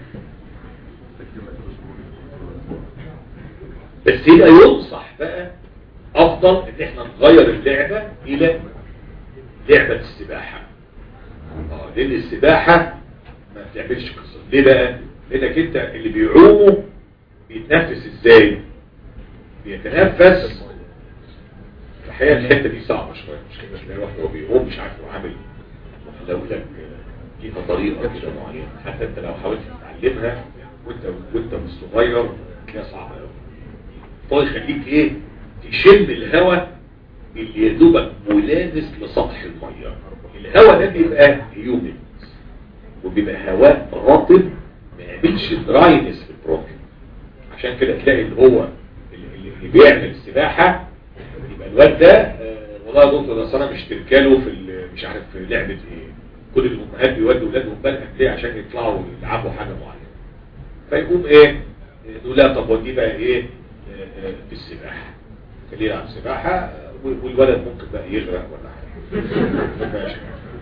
بس يبقى ينصح بقى افضل ان احنا نغير اللعبة الى لعبة السباحة اه لان السباحة ما بتعملش قصة ليه بقى لانك انت اللي بيعوموا بيتنفس ازاي بيتنفس الحقيقة الحتة دي صعبة شوية مش كده تلاقي واحد هو بيعوم مش عارف هو عامل لو لك ليها طريقة كده معينة حتى انت لو حاولت تتعلمها وانت وانت مش صغير تلاقيها صعبة قوي فهو يخليك ايه تشم الهواء اللي يدوبك ملامس لسطح المية الهواء ده بيبقى هيومن وبيبقى هواء رطب ما يعملش دراينس في البروكين عشان كده تلاقي اللي هو اللي, اللي بيعمل سباحة يبقى الواد ده آه، والله يا دكتور ده أصل انا مش تركاله في ال- مش عارف في لعبة ايه كل الامهات بيودوا اولادهم بلد ليه عشان يطلعوا يلعبوا حاجة معينة فيقوم ايه يقول لا طب ودي بقى ايه آه، آه، في السباحة خليه يلعب سباحة آه، والولد ممكن بقى يغرق ولا حاجة ماشي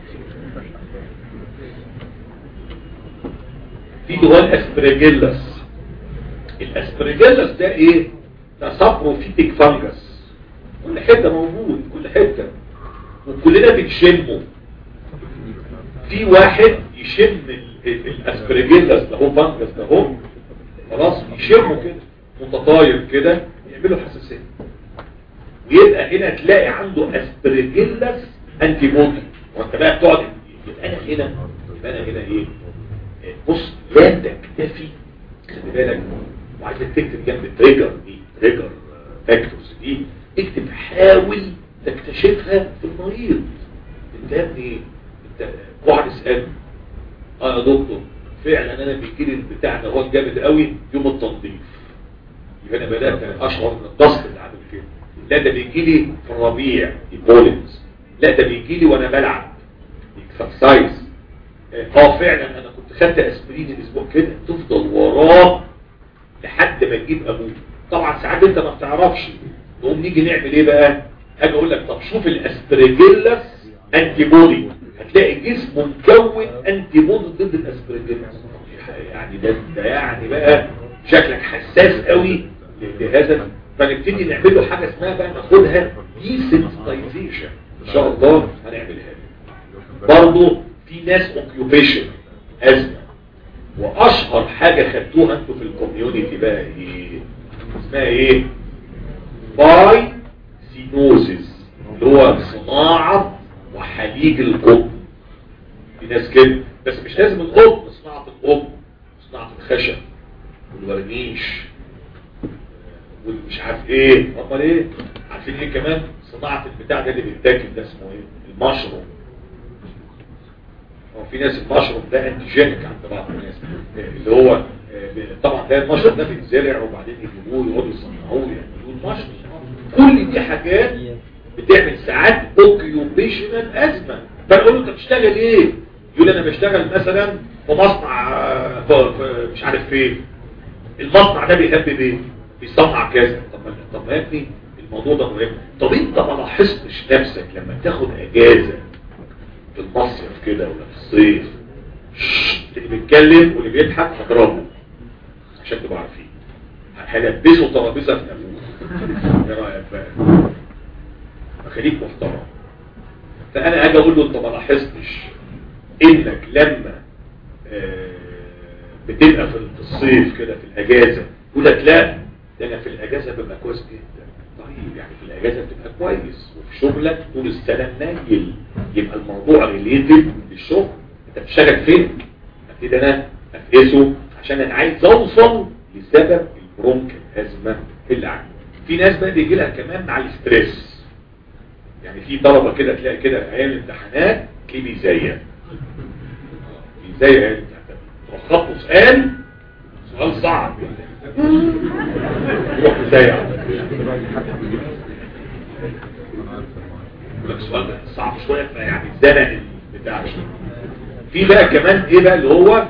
في اللي هو الاسبرجيلس الاسبرجيلس ده ايه ده سابروفيتيك فانجس كل حتة موجود كل حتة وكلنا بنشمه في واحد يشم ال- ال- الاسبرجيلس ده هو فانجس ده هو خلاص يشمه كده متطاير كده يعمله حساسية ويبقى هنا تلاقي عنده اسبرجيلس انتي بودي وانت بقى بتقعد يبقى انا هنا يبقى انا هنا ايه بص لا تكتفي خلي بالك وعايزك تكتب جنب تريجر دي تريجر فاكتورز دي اكتب حاول تكتشفها في المريض انت يا ابني انت واحد اسال اه يا دكتور فعلا انا بيجي لي البتاع ده هو جامد قوي يوم التنظيف يبقى انا بدات اشعر من الضغط اللي عامل كده لا ده بيجي لي في الربيع ايبولينز لا ده بيجي لي وانا بلعب اكسرسايز اه فعلا انا كنت خدت اسبرين الاسبوع كده تفضل وراه لحد ما تجيب ابوه طبعا ساعات انت ما بتعرفش نقوم نيجي نعمل ايه بقى اجي اقول لك طب شوف الاسبرجيلس انتي بودي هتلاقي جسمه مكون انتي بودي ضد الاسبرجيلس يعني ده, ده يعني بقى شكلك حساس قوي لهذا فنبتدي نعمل له حاجه اسمها بقى ناخدها ديسنسيتايزيشن ان شاء الله هنعملها برضه في ناس اوكيوبيشن ازمه واشهر حاجه خدتوها انتوا في الكوميونتي بقى ايه اسمها ايه باي سينوزيس اللي هو صناعه وحليج القطن في ناس كده بس مش لازم القطن صناعه القطن صناعه الخشب والورنيش والمش عارف ايه امال ايه عارفين ايه كمان صناعه البتاع ده اللي بيتاكل ده اسمه ايه المشروم هو في ناس المشروم ده انتيجينيك عند بعض الناس اللي هو آه، طبعا ده المشروم ده بيتزرع وبعدين يجيبوه يقعدوا يصنعوه يعملوه المشروم كل دي حاجات بتعمل ساعات اوكيوبيشنال ازمه فنقول له انت بتشتغل ايه يقول لي انا بشتغل مثلا في مصنع آه، في- في- مش عارف فين المصنع ده بيهب بايه بيصنع كذا طب ما- طب ما يا ابني الموضوع ده مهم طب انت ما لاحظتش نفسك لما تاخد اجازه في المصيف كده ولا في الصيف شش، اللي بيتكلم واللي بيضحك هضربه عشان تبقوا عارفين هلبسه ترابيزه في نافوخ ايه رايك بقى خليك محترم فانا اجي اقول له انت ما لاحظتش انك لما آه، بتبقى في الصيف كده في الاجازه يقول لك لا ده انا في الاجازه ببقى كويس جدا طيب يعني في الاجازه بتبقى كويس وفي شغلك طول السنه نايل يبقى الموضوع ريليتد للشغل انت بتشتغل فين ابتدي انا افقسه عشان انا عايز اوصل لسبب البرونك الازمه اللي عندي في ناس بقى بيجي لها كمان مع الاستريس يعني في طلبه كده تلاقي كده ايام الامتحانات تلاقيه بيزيق بيزيق ايام الامتحانات تروح خطه سؤال سؤال صعب يروح مزيق يقول لك سؤال صعب شويه يعني الزنق بتاع شويه في بقى كمان ايه بقى اللي هو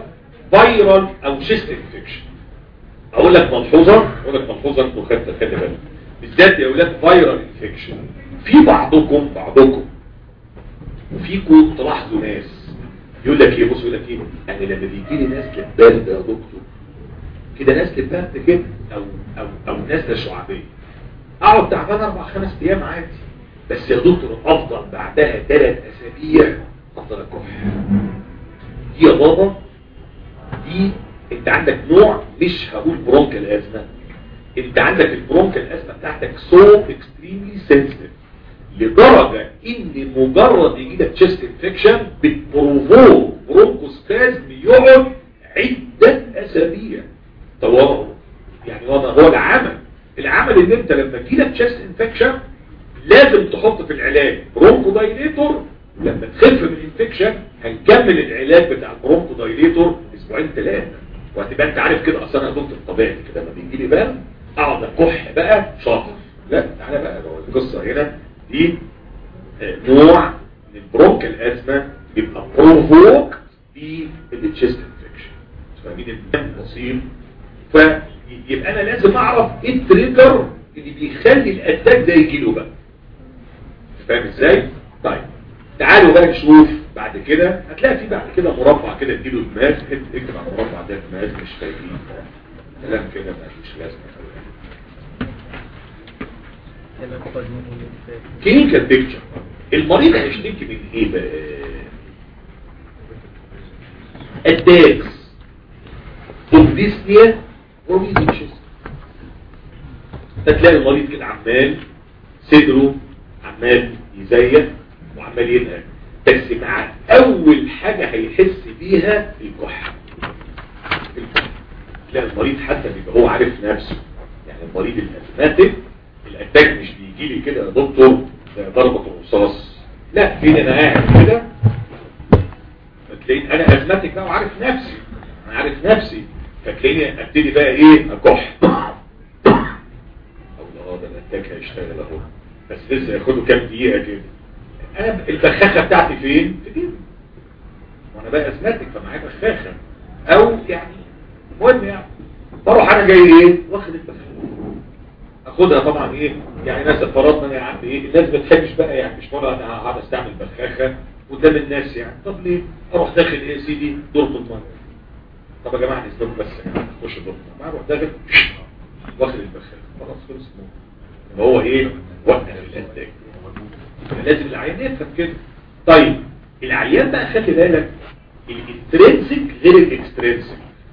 فايرال او شيست انفكشن اقول لك ملحوظه اقول لك ملحوظه انتوا خدت خلي بالك بالذات يا اولاد فايرال انفكشن في بعضكم بعضكم وفيكم تلاحظوا ناس يقول لك ايه بص يقول لك ايه يعني لما بيجي لي ناس لبال ده يا دكتور كده ناس لبال كده او او او ناس شعبيه اقعد تعبان اربع خمس ايام عادي بس يا دكتور افضل بعدها ثلاث اسابيع افضل اكح دي يا بابا دي انت عندك نوع مش هقول برونكال ازمه انت عندك البرونكال ازمه بتاعتك سو اكستريملي سنسيتيف لدرجه ان مجرد يجي لك تشيست انفكشن بتبروفوك برونكوسبازم يقعد عده اسابيع طب هو يعني هو هو العمل العمل ان انت لما تجي لك تشيست انفكشن لازم تحط في العلاج برونكو دايليتور لما تخف من الانفكشن هنكمل العلاج بتاع البرونكو دايليتور اسبوعين ثلاثه وهتبقى انت عارف كده اصلا انا دكتور طبيعي كده لما بيجي لي بقى اقعد اكح بقى شاطر لا تعالى بقى هو القصه هنا دي آه، نوع من البرونكال ازمه بيبقى بروفوك في التشيست انفكشن فاهمين الدم بسيط فيبقى انا لازم اعرف ايه التريجر اللي بيخلي الاتاك ده يجي له بقى فاهم ازاي طيب تعالوا بقى نشوف بعد كده هتلاقي في بعد كده مربع كده اديله دماغ اكتب على المربع ده دماغ مش فاهمين كلام كده مش لازمه كلينيكال بيكتشر المريض هيشتكي من ايه بقى اتاكس اوبديسنيا وميزيتشز هتلاقي المريض كده عمال صدره عمال يزيق وعمال ينهج بس مع اول حاجة هيحس بيها الكحة الكحة. تلاقي المريض حتى بيبقى هو عارف نفسه يعني المريض الازماتيك الاتاك مش بيجي لي كده يا دكتور زي ضربة الرصاص لا فين انا قاعد كده فتلاقيني انا ازماتيك بقى وعارف نفسي انا عارف نفسي فتلاقيني ابتدي بقى ايه اكح او اه ده الاتاك هيشتغل اهو بس لسه ياخده كام دقيقة كده انا البخاخة بتاعتي فين في جيبي وانا بقى ازماتيك فمعايا بخاخة او يعني المهم يعني بروح انا جاي ايه واخد البخاخة اخدها طبعا ايه يعني ناس فرضنا يا عم ايه الناس ما بتحبش بقى يعني مش مره انا هقعد استعمل بخاخه قدام الناس يعني طب ليه اروح داخل ايه سيدي دورة الميه طب يا جماعه نسيبكم بس يعني خش دورة الميه اروح داخل واخد البخاخه خلاص خلص الموضوع هو ايه وقت الانتاج لازم العيان يفهم كده طيب العيان بقى خلي بالك الانترنسك غير الاكسترنسك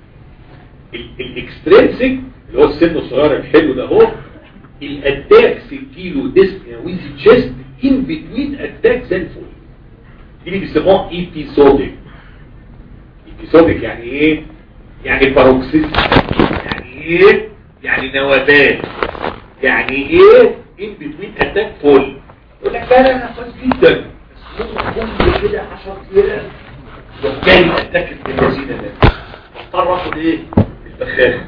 الاكسترنسك اللي هو السن الصغير الحلو ده اهو الاتاك كيلو ديسنيا ويزي تشيست ان بتوين اتاك زي الفل دي اللي بيسموها ايبيسوديك ايبيسوديك يعني ايه يعني باروكسيس يعني ايه يعني نوبات يعني ايه ان بتوين اتاك فول يقول لك لا لا انا خلاص جدا بس ممكن كده 10 ايام جاي اتاك التلازينه ده اضطر اخد ايه البخاخه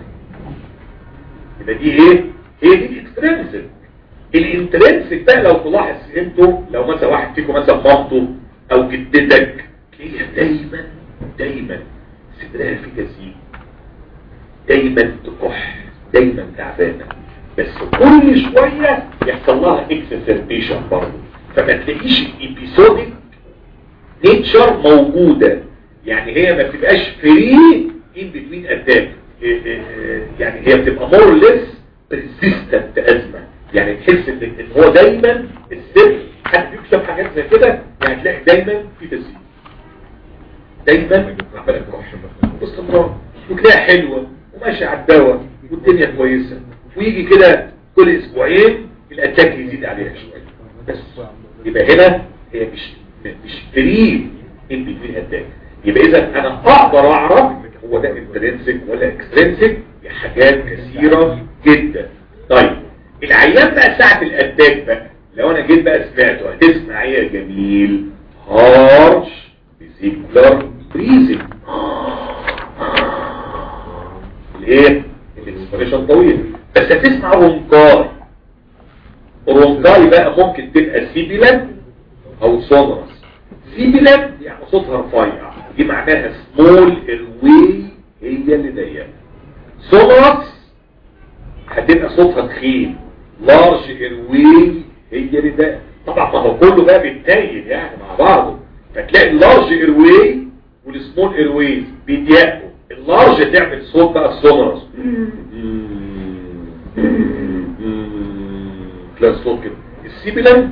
يبقى دي ايه هي دي الاكسترنسك الانترنسك بقى لو تلاحظ انتوا لو مثلا واحد فيكم مثلا مامته او جدتك تلاقيها دايما دايما صدرها في تزيين دايما تكح دايما تعبانه بس كل شويه يحصل لها اكسسربيشن برضه فما تلاقيش الابيسوديك نيتشر موجوده يعني هي ما بتبقاش فري ان بتوين اتاك يعني هي بتبقى مور ليس بريزيستنت ازمه يعني تحس ان ان هو دايما السر حد بيكتب حاجات زي كده يعني تلاقي دايما في تزيين دايما عمال تروح باستمرار وتلاقيها حلوه وماشيه على الدواء والدنيا كويسه ويجي كده كل اسبوعين الاتاك يزيد عليها شويه بس يبقى هنا هي مش مش فري ان بتوين اتاك يبقى اذا انا اقدر اعرف هو ده انترنسك ولا اكسترنسك حاجات كثيرة جدا طيب العيان بقى ساعة الاتاك بقى لو انا جيت بقى سمعته هتسمع ايه يا جميل هارش فيزيكولار بريزنج الايه الانسبريشن طويل بس هتسمع رونكاي رونكاي بقى ممكن تبقى سيبيلان او سونرس سيبيلان يعني صوتها رفيع دي معناها سمول الوي هي اللي ضيقه سونرس هتبقى صوتها تخين لارج ايروي هي اللي ده طبعا ما هو كله بقى بيتنيل يعني مع بعضه فتلاقي اللارج ايروي والسمول ايرويز بيضيقوا اللارج تعمل صوت بقى السونرس تلاقي الصوت كده السيبيلان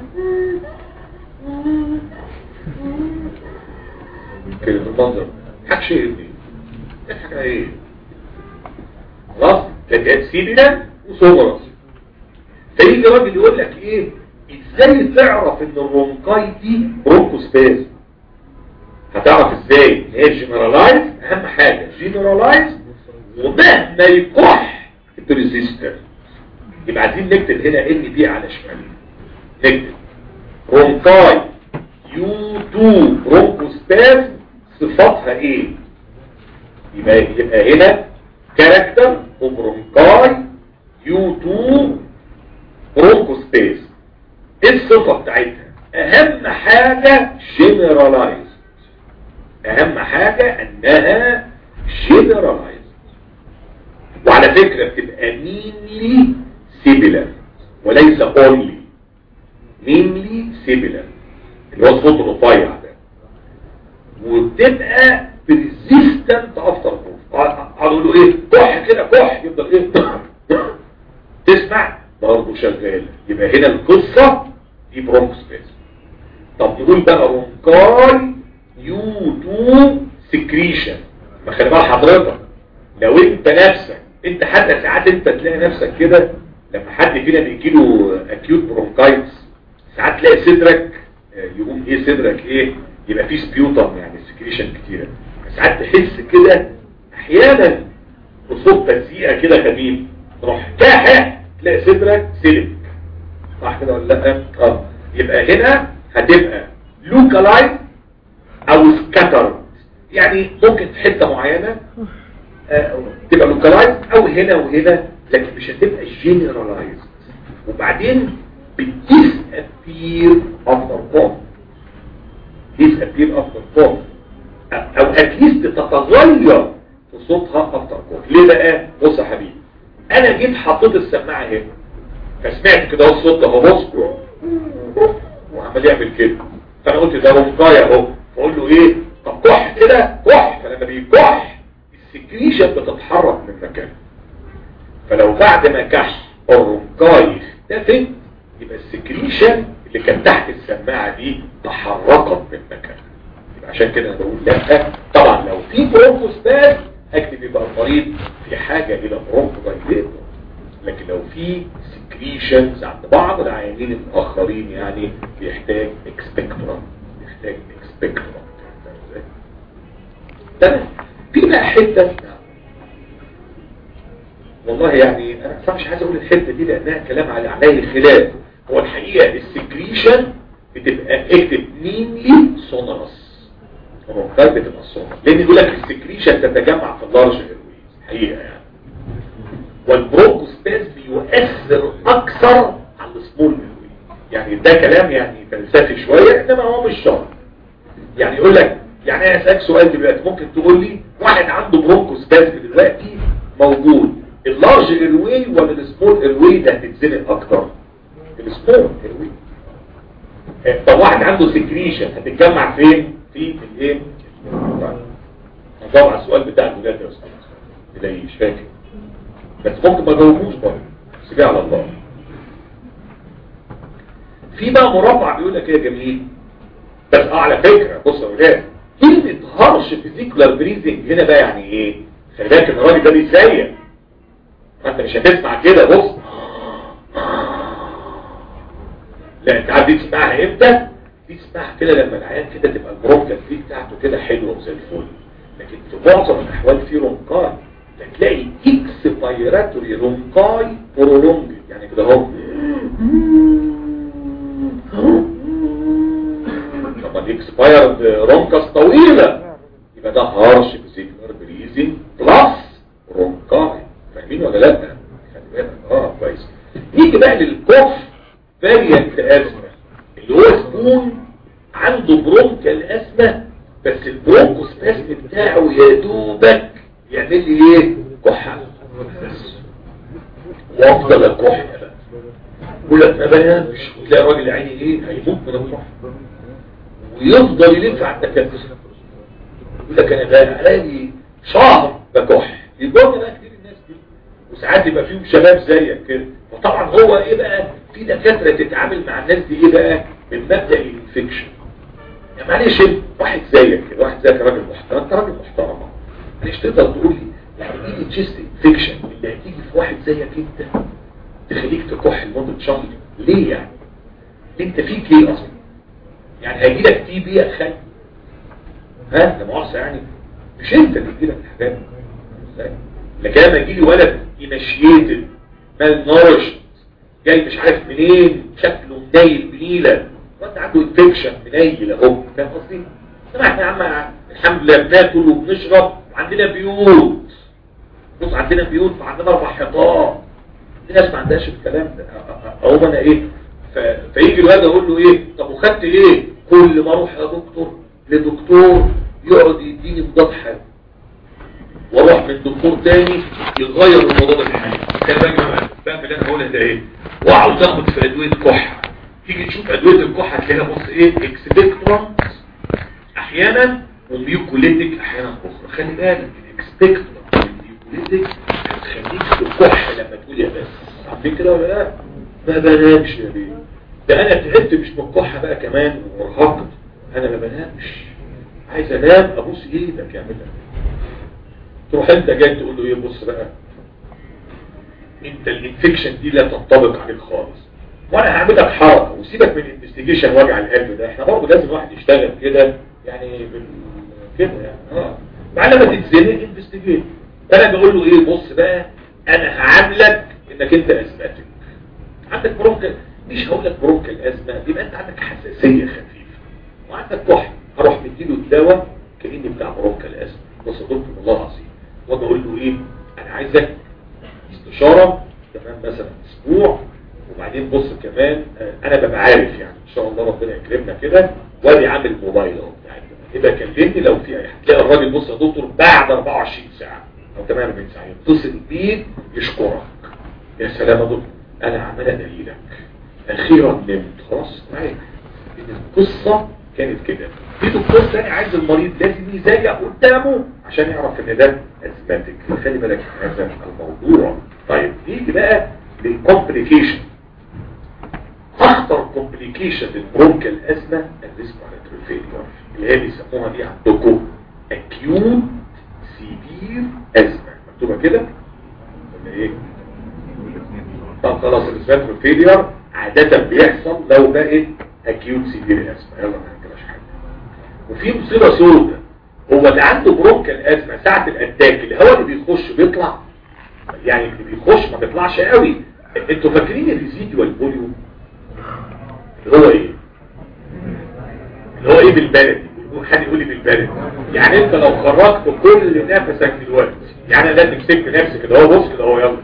كده المنظر حكش ايه ابني اضحك على ايه خلاص كانت سيبيلان وسونرس فيجي راجل يقول لك ايه ازاي تعرف ان الرونكاي دي برونكوسباز هتعرف ازاي ان هي جنرالايز اهم حاجه جنرالايز ومهما يكح بريزيستر يبقى عايزين نكتب هنا ان بي على شمال نكتب رونكاي يو 2 برونكوسباز صفاتها ايه يبقى يبقى هنا كاركتر وبرونكاي يو 2 برونكوسباز ايه الصفة بتاعتها اهم حاجة جنرالايز اهم حاجة انها جنرالايز وعلى فكرة بتبقى مينلي سيبلر وليس اونلي مينلي سيبلر اللي هو الصوت الرفيع ده وبتبقى بريزيستنت افتر بروف قالوا له ايه كح كده كح يفضل ايه تسمع برضه شغال يبقى هنا القصة دي برونكوسباز طب نقول بقى رونكاي يو 2 سكريشن ما خلي بال حضرتك لو انت نفسك انت حتى ساعات انت تلاقي نفسك كده لما حد فينا بيجي له اكيوت برونكايتس ساعات تلاقي صدرك يقوم ايه صدرك ايه يبقى فيه سبيوتم يعني سكريشن كتيره ساعات تحس كده احيانا بصوت تزيئه كده خفيف تروح كاحح تلاقي صدرك سلك صح كده ولا لا اه يبقى هنا هتبقى لوكالايز او سكاتر يعني ممكن في حته معينه آه تبقى لوكالايز او هنا وهنا لكن مش هتبقى جنرالايز وبعدين بتديس ابير افتر فورم ديس ابير افتر فورم او اتليست تتغير في صوتها افتر فورم ليه بقى بص يا حبيبي انا جيت حطيت السماعه هنا فسمعت كده الصوت اهو بص وعمال يعمل كده فانا قلت ده رمقايه اهو فاقول له ايه طب كح كده كح فلما بيكح السكريشن بتتحرك من مكانه فلو بعد ما كح الرمقايه اختفت يبقى السكريشن اللي كان تحت السماعه دي تحركت من مكانها يبقى عشان كده انا بقول لا طبعا لو في برونكوسباز اكتب يبقى المريض في حاجه الى برونكوسباز لكن لو في سكريشنز عند بعض العيانين الاخرين يعني بيحتاج اكسبكتورم بيحتاج اكسبكتورم تمام في بقى حته والله يعني انا صراحه مش عايز اقول الحته دي لانها كلام على عليه خلاف هو الحقيقه السكريشن بتبقى اكتب مينلي سونرس هو بتبقى السونرس لان يقول لك السكريشن تتجمع في اللارج ايرويز حقيقه يعني والبروكوسباز بيؤثر اكثر على السمول ايرويز يعني ده كلام يعني فلسفي شويه انما هو مش شرط يعني يقول لك يعني انا اسالك سؤال دلوقتي ممكن تقول لي واحد عنده برونكوسباز دلوقتي موجود اللارج ايروي ولا السمول ايروي ده هتتزنق اكتر السمول ايروي طب واحد عنده سكريشن هتتجمع فين في الايه هجاوب على السؤال بتاع الولاد يا استاذ تلاقيش فاكر بس ممكن ما جاوبوش برضه بس جه على الله في بقى مربع بيقول لك ايه يا جميل بس اه على فكره بص يا ولاد كلمه هرش فيزيكولار بريزنج هنا بقى يعني ايه خلي بالك ان الراجل ده بيسيح فانت مش هتسمع كده بص لا انت عارف دي تسمعها امتى دي تسمعها كده لما العيان كده تبقى البرونكال دي بتاعته كده حلوه وزي الفل لكن في معظم الاحوال في رونكاي هتلاقي اكسبيراتوري رونكاي برولونج يعني كده اهو طب الاكسبايرد رونكاس طويله يبقى ده هارش فيزيكولار بريزنج بلس رونكاي فاهمين ولا لا خلي بالك اه كويس نيجي بقى للكوف فاريانت ازمه اللي هو سبون عنده برونكال ازمه بس البرونكوسباسم بتاعه يا دوبك يعمل لي ايه كحه بس وافضل الكحه بقى يقول لك ما بنامش وتلاقي الراجل عيني ايه هيموت من الكحه ويفضل يلف على الدكاتره يقول لك انا بقالي شهر بكح يضر بقى كتير الناس دي وساعات يبقى فيهم شباب زيك كده وطبعا هو ايه بقى في دكاتره تتعامل مع الناس دي ايه بقى من مبدا الانفكشن يعني معلش واحد زيك كده واحد زيك راجل محترم انت راجل محترم معلش تقدر تقول لي يعني ايه التشيست انفكشن اللي هتيجي في واحد زيك انت تخليك تكح لمده شهر ليه يعني انت فيك ايه اصلا يعني هيجي لك تي بي يا خالد ها ده مؤاخذه يعني مش انت اللي يجي لك الحاجات دي لكن لما يجي لي ولد ينشيتد مال نورش جاي مش عارف منين شكله منيل بنيله وانت عنده انفكشن منيل اهو فاهم قصدي؟ طبعا احنا يا عم الحمد لله بناكل وبنشرب وعندنا بيوت بص عندنا بيوت وعندنا اربع حيطان في ناس ما عندهاش الكلام ده اهو انا ايه ف- فيجي الواد اقول له ايه طب وخدت ايه كل ما اروح يا دكتور لدكتور يقعد يديني مضاد حيوي واروح من دكتور تاني يغير المضاد الحيوي كان بقى فاهم اللي انا هقولها ده ايه واقعد اخد في ادويه كحه تيجي تشوف ادويه الكحه هتلاقيها بص ايه اكسبكترانت احيانا وميوكوليتيك احيانا اخرى خلي بالك الاكسبكترانت والميوكوليتيك هتخليك تكح لما تقول يا بس عارفين كده ولا لا ما بنامش يا بيه ده انا تعبت مش من الكحه بقى كمان وارهقت انا ما بنامش عايز انام ابوس ايدك يعمل لك تروح انت جاي تقول له ايه بص بقى انت الانفكشن دي لا تنطبق عليك خالص وانا هعمل لك حركه وسيبك من الانفستيجيشن وجع القلب ده احنا برضه لازم الواحد يشتغل كده يعني بال... كده يعني اه بعد ما تتزنق انفستيجيت فانا بقول له ايه بص بقى انا هعاملك انك انت ازمتك عندك برونكال مش هقول لك برونكال ازمه يبقى انت عندك حساسيه خفيفه وعندك كحل هروح مديله الدواء كاني بتاع برونكال ازمه بص يا دكتور والله العظيم واجي اقول له ايه انا عايزك استشاره كمان مثلا اسبوع وبعدين بص كمان آه، انا ببقى عارف يعني ان شاء الله ربنا يكرمنا كده وادي عامل موبايل اهو يعني يبقى كلمني لو في اي هتلاقي الراجل بص يا دكتور بعد 24 ساعه او 48 ساعه يتصل بيك يشكرك يا سلام يا دكتور انا عمال ادعي لك اخيرا نمت خلاص معاك ان القصه كانت كده في دكتور تاني عايز المريض لازم يزايق قدامه عشان يعرف ان ده ازماتيك فخلي بالك من هذا الموضوع طيب نيجي بقى للكومبليكيشن اخطر كومبليكيشن للبرونكال ازمه الريسبيراتوري فيلير اللي هي بيسموها دي عندكم اكيوت سيفير ازمه مكتوبه كده ولا ايه طب خلاص الريسبيراتوري فيلير عاده بيحصل لو بقت اكيوت سيفير ازمه يلا ما نكتبش حاجه وفي مصيبه سوداء هو اللي عنده برونكال ازمه ساعه الاتاك الهواء اللي بيخش بيطلع يعني اللي بيخش ما بيطلعش قوي انتوا فاكرين الريزيدوال فوليوم اللي هو ايه اللي هو ايه بالبلدي حد يقول لي بالبلدي يعني انت لو خرجت كل نفسك دلوقتي يعني لازم تمسك نفسك كده هو بص كده هو يلا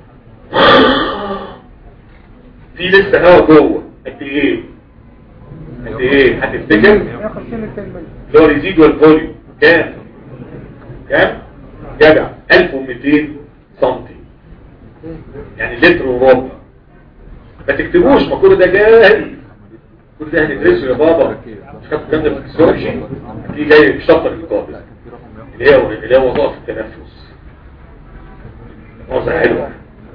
في لسه هوا جوه قد ايه قد ايه هتفتكر اللي هو ريزيدوال فوليوم كام كام جدع 1200 سنتي يعني لتر وربع ما تكتبوش ما كل ده جاي كل ده هندرسه يا بابا مش خدت الكلام ده في الفسيولوجي هتلاقيه جاي في شابتر القابل اللي هي اللي هي وظائف التنفس وظائف حلوه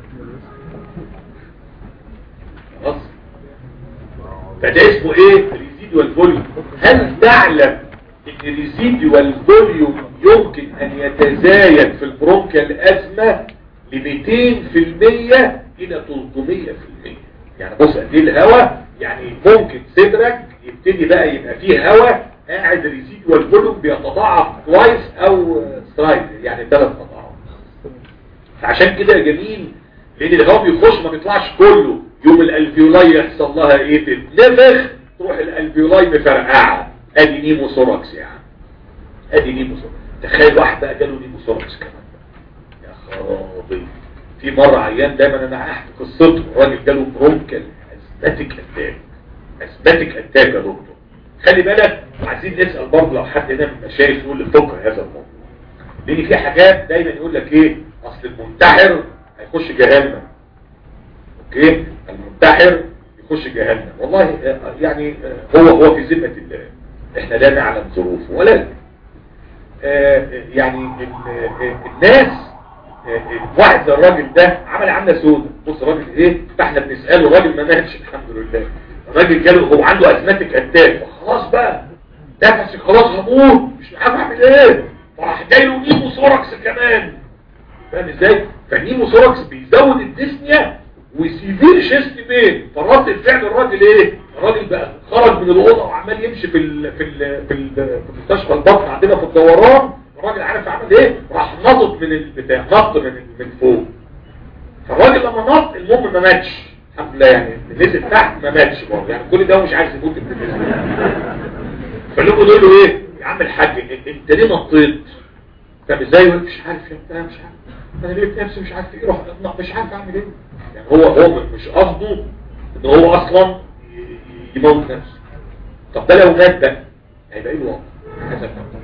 خلاص فده اسمه ايه ريزيدوال فوليوم هل تعلم ان ريزيدوال فوليوم يمكن ان يتزايد في البرونكال ازمه ل 200% الى 300% يعني بص قد ايه الهواء يعني ممكن صدرك يبتدي بقى يبقى فيه هواء قاعد ريزيدوال فوليوم بيتضاعف كويس او سترايد يعني ثلاث اضعاف عشان كده يا جميل لان الهواء بيخش ما بيطلعش كله يوم الالفيولاي يحصل لها ايه تتنفخ تروح الالفيولاي مفرقعه ادي نيموثوركس يعني ادي نيموثوركس تخيل واحد بقى جاله نيموثوركس كمان يا خرابي في مرة عيان دايما انا احكي قصته الراجل جاله برونكال اسباتيك اتاك اسباتيك اتاك يا دكتور خلي بالك عايزين نسال برضه لو حد هنا من المشايخ يقول لي فقه هذا الموضوع لان في حاجات دايما يقول لك ايه اصل المنتحر هيخش جهنم اوكي المنتحر خش جهنم والله آه، يعني آه، هو هو في ذمه الله احنا لا نعلم ظروفه ولكن آه، يعني ال- آه، الناس آه، آه، واحد زي الراجل ده عمل عامله سودة بص الراجل ايه فاحنا بنساله الراجل ما ماتش الحمد لله الراجل جاله هو عنده ازماتيك اتاك خلاص بقى نفسي خلاص هموت مش عارف اعمل ايه فراح جاي له نيمو ثوركس كمان فاهم ازاي فالنيمو ثوركس بيزود الديسنيا وسيفير شيست بين فرد الفعل الراجل ايه الراجل بقى خرج من الاوضه وعمال يمشي في ال في ال في, ال في مستشفى البطن عندنا في الدوران الراجل عارف عمل ايه راح نطط من البتاع نط من من فوق فالراجل لما نط المهم ما ماتش الحمد لله يعني نزل تحت ما ماتش برضه يعني كل ده هو مش عايز يموت بالنسبه فاللي يقول له ايه يا عم الحاج انت ليه نطيت طب ازاي يقول مش عارف يا ابني، انا مش عارف انا ليه نفسي مش عارف ايه روح مش عارف اعمل ايه يعني هو هو مش قصده ان هو اصلا ي- ي- يموت نفسه طب ده لو مات بقى هيبقى ايه الوضع حسب ما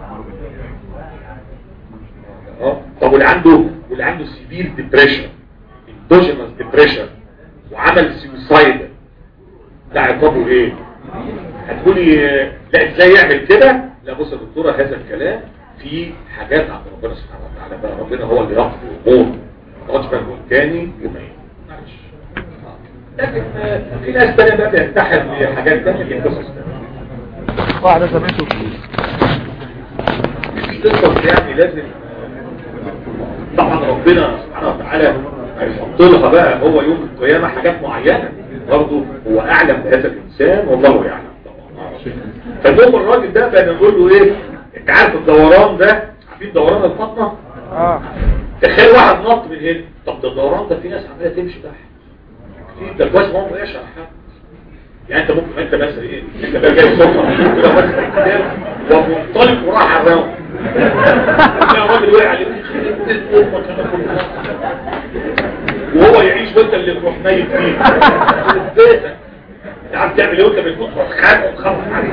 اه طب واللي عنده واللي عنده سيفير ديبريشن اندوجينس ديبريشن وعمل سيوسايد ده عقابه ايه هتقولي آه، لا ازاي يعمل كده لا بص يا دكتوره هذا الكلام في حاجات عند ربنا سبحانه وتعالى بقى ربنا هو اللي يقضي الامور رجبا والتاني يومين معلش آه. لكن آه، في ناس تانية بقى بينتحر لحاجات تانية في قصص تانية واحدة زميلته في قصص يعني لازم طبعا ربنا سبحانه وتعالى هيحط لها بقى هو يوم القيامة حاجات معينة برضه هو أعلم بهذا الإنسان والله يعلم طبعا فالمهم الراجل ده بقى نقول له إيه أنت عارف الدوران ده عارفين دوران البطنة اه تخيل واحد نط من هنا طب ده الدوران ده في ناس عمالة تمشي تحت في ده كويس ما هو ايش على حد يعني انت ممكن انت مثلا ايه انت بقى جاي الصبح كده ماسك الكتاب ومنطلق وراح على الراوند تلاقي الراجل وقع عليه امك انا كنت وهو يعيش وانت اللي تروح ميت فيه بيتك انت عارف تعمل ايه وانت بتموت تروح خانق وتخبط عليه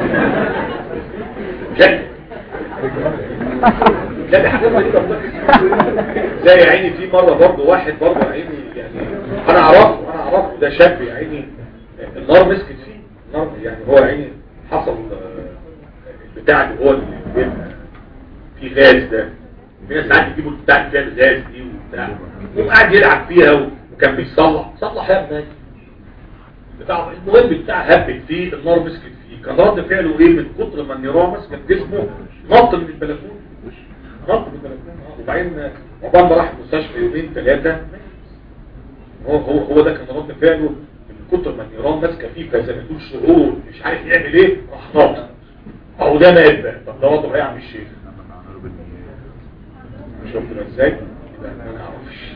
جد لا دي حاجات غريبة بجد. زي يا عيني في مرة برضه واحد برضه يا عيني يعني انا اعرفه انا اعرفه ده شاب يا عيني النار مسكت فيه النار يعني هو يا عيني حصل آه، البتاع اللي هو اللي بيبقى فيه غاز ده في ناس ساعات يجيبوا البتاع اللي فيها الغاز دي وبتاع وقعد يلعب فيها و- وكان بيصلح صلح يا ابني بتاع المهم بتاع هبت فيه النار مسكت فيه كان رد فعله ايه من كتر ما النيران مسكت جسمه نط من البلكونه نط من البلكونه آه. وبعدين عقبال ما راح المستشفى يومين ثلاثه هو هو هو ده كان رد فعله من كتر ما النيران ماسكه فيه فزي ما تقول شعور مش عارف يعمل ايه راح نط اهو ده مات بقى طب ده وضعه ايه يا عم الشيخ شفت بقى ازاي يبقى ما نعرفش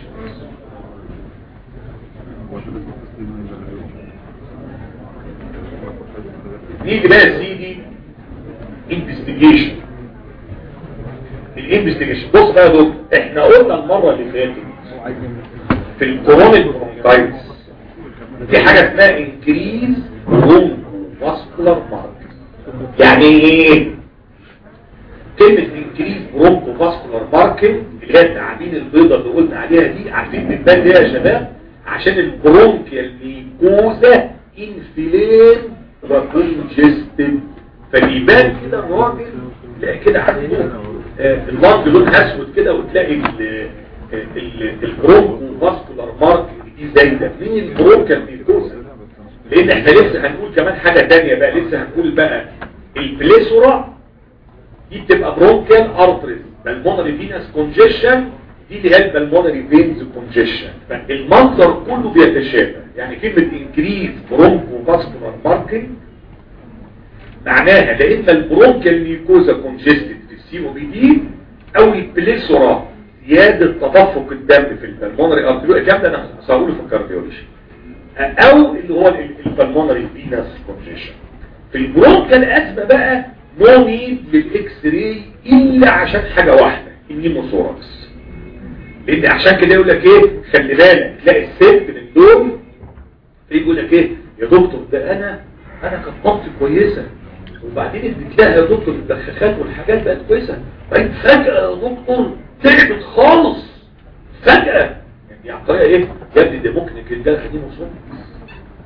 نيجي بقى يا سيدي انفستيجيشن الانفستيجيشن بص بقى يا دكتور احنا قلنا المره اللي فاتت في الكورونيك برونكايتس في حاجه اسمها انكريز برونكو فاسكولار ماركر يعني ايه كلمة انكريز برونكو فاسكولار ماركر اللي هي التعابين البيضاء اللي قلنا عليها دي عارفين بتبان ليه يا شباب عشان البرونكيال ميكوزا انفلين وكونجستد فبيبان كده الراجل تلاقي كده عنده آه، اللنج لون اسود كده وتلاقي ال- ال- البرونكو فاسكولار ماركر دي زايده مين البرونكيال ميكوزا لان احنا لسه هنقول كمان حاجة تانية بقى لسه هنقول بقى البليسورا دي بتبقى برونكال ارتريز بالمونري فينس كونجيشن دي اللي هي البلمونري فينز كونجيشن فالمنظر كله بيتشابه يعني كلمة انكريز برونكو فاسكولار ماركينج معناها لا اما البرونكال ميكوزا كونجستد في السي او بي دي او البليسورا زيادة تدفق الدم في البلمونري ارتريز الكلام ده انا هقوله في الكارديولوجي او اللي هو البلمونري فينس كونجيشن في البرونكال ازمه بقى نو نيد للاكس راي الا عشان حاجه واحده النيموثوركس لان عشان كده يقول لك ايه خلي بالك تلاقي الست من دول يقول لك ايه يا دكتور ده انا انا كانت طاقتي كويسه وبعدين اديت لها يا دكتور البخاخات والحاجات بقت كويسه بعدين فجاه يا دكتور تعبت خالص فجاه يعني عن طريقه ايه يا ابني ده ممكن يكون ده نيموثوركس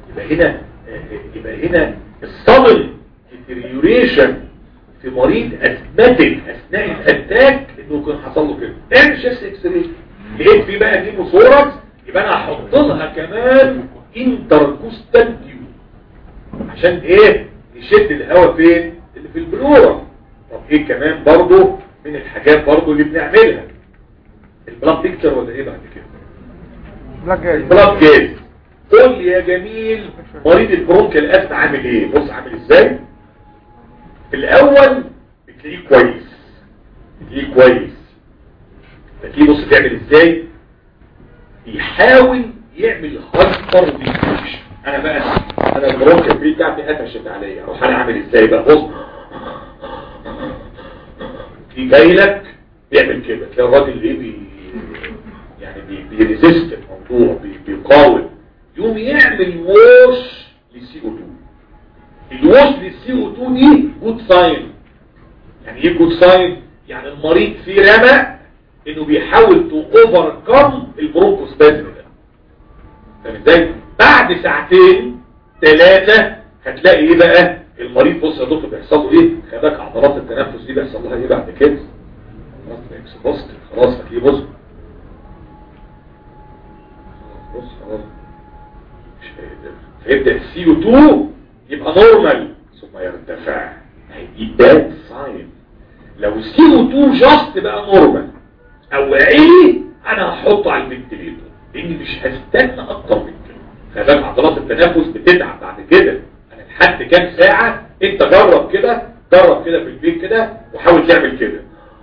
يبقى هنا يبقى هنا الصدم deterioration في مريض اسماتيك اثناء الاتاك انه يكون حصل له كده اعمل شيست اكس راي لقيت في بقى دي مصورة يبقى انا هحط لها كمان انتركوستال تيوب عشان ايه نشد الهواء فين اللي في البلورة طب ايه كمان برضو من الحاجات برضو اللي بنعملها البلاد بيكتر ولا ايه بعد كده بلاك جاي البلاد جاز قول لي يا جميل مريض البرونكال اسم عامل ايه بص عامل ازاي في الاول بتلاقيه كويس بتلاقيه كويس بتلاقيه بص تعمل ازاي يحاول يعمل هايبر ديفيوجن انا بقى انا البرونكال بري بتاعتي قفشت عليا اروح انا اعمل ازاي بقى بص في جاي لك بيعمل كده تلاقي الراجل ايه بي يعني بي بيريزيست الموضوع بي بيقاوم يقوم يعمل ووش للسي او 2 الووش للسي او 2 دي جود ساين يعني ايه جود ساين يعني المريض فيه رمى انه بيحاول تو اوفركم البرونكوسبازم ده فاهم ازاي بعد ساعتين ثلاثه هتلاقي ايه بقى المريض بص يا دكتور بيحصل له ايه خلاك عضلات التنفس دي بيحصل لها ايه بعد كده خلاص بص خلاص هتلاقيه بص بص خلاص مش هيقدر فيبدا السي او 2 يبقى نورمال ثم يرتفع دي باد ساين لو السي او 2 جاست بقى نورمال او عالي انا هحطه على الفنتليتور لاني مش هستنى اكتر من كده خلي بالك عضلات التنفس بتتعب بعد كده انا لحد كام ساعه انت جرب كده جرب كده في البيت كده وحاول تعمل كده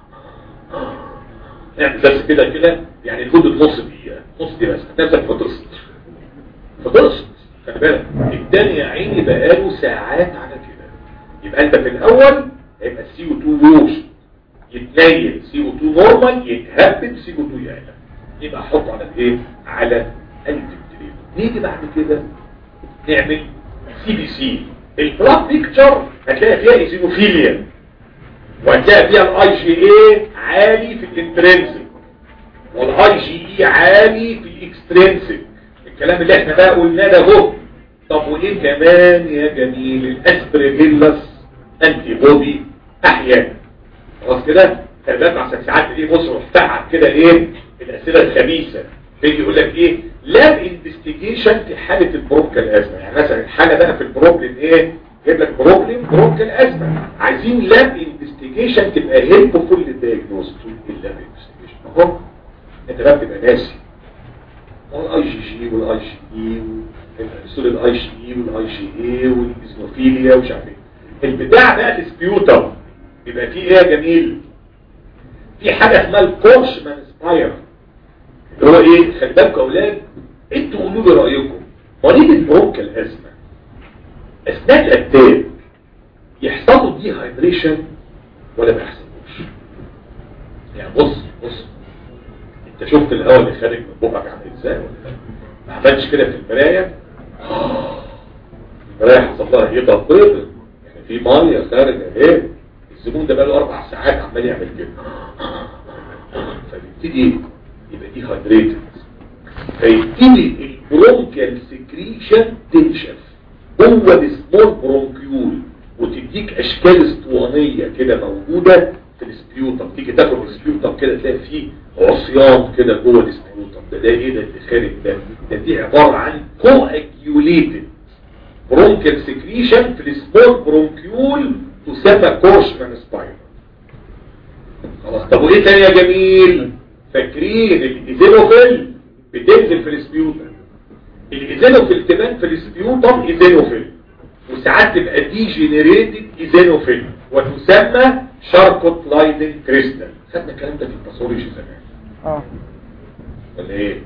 اعمل بس كده كده يعني لمده نص دقيقه نص دقيقه بس نفسك فطرست فطرست خلي بالك التاني يا عيني بقاله ساعات على كده يبقى انت في الاول هيبقى السي او 2 ووش يتنيل سي او 2 نورمال يتهبب سي او 2 يعلى يبقى احطه على الايه على الفنتليتور نيجي بعد كده نعمل سي بي سي البلاد بيكتشر هتلاقي فيها ايزينوفيليا وهتلاقي فيها الاي جي اي عالي في الانترنسك والاي جي اي عالي في الاكسترنسك الكلام اللي احنا بقى قلناه ده اهو طب وايه كمان يا جميل الاسبريجيلاس انتي بودي احيانا خلاص كده خلي بالك عشان ساعات ايه بص روح تعب كده ايه الاسئله الخبيثه بيجي يقول لك ايه لاب انفستيجيشن في حاله البروكال ازمه يعني مثلا الحاله بقى في البروبلم ايه جايب لك بروبلم بروكال ازمه عايزين لاب انفستيجيشن تبقى هيلبفول للدايجنوز تقول ايه اللاب انفستيجيشن اهو انت بقى بتبقى ناسي الاي جي جي والاي جي اي سوري الاي جي اي والاي جي اي والاسنوفيليا ومش عارف ايه البتاع بقى السبيوتر يبقى فيه ايه يا جميل في حاجه اسمها الكورشمان سباير اللي هو ايه خلي بالكم يا اولاد انتوا قولوا لي رايكم مريض البرونكال ازمه اثناء الاتاك يحصل له دي هايدريشن ولا ما يحصلوش يعني بص بص انت شفت الهواء اللي خارج من بقك عامل ازاي ولا لا؟ ما عملتش كده في المرايه المرايه حصل لها ايه تطبيق يعني في ميه خارجه ايه الزبون ده بقى له اربع ساعات عمال يعمل كده فبيبتدي يبقى دي هايدريتد فيبتدي البرونكيال سكريشن تنشف جوه السمول برونكيول وتديك اشكال اسطوانيه كده موجوده في السبيوتم تيجي تاخد السبيوتم كده تلاقي فيه عصيان كده جوه السبيوتم ده ده ايه ده اللي خارج ده ده دي عباره عن كواجيوليتد برونكيال سكريشن في السمول برونكيول تسمى كورشمان سباير خلاص طب وايه تاني يا جميل فاكرين الايزينوفيل بتنزل في السبيوتم الايزينوفيل تبان في السبيوتم ايزينوفيل وساعات تبقى دي جينيريتد ايزينوفيل وتسمى شاركوت لايدن كريستال خدنا الكلام ده في الباثولوجي زمان اه ولا ايه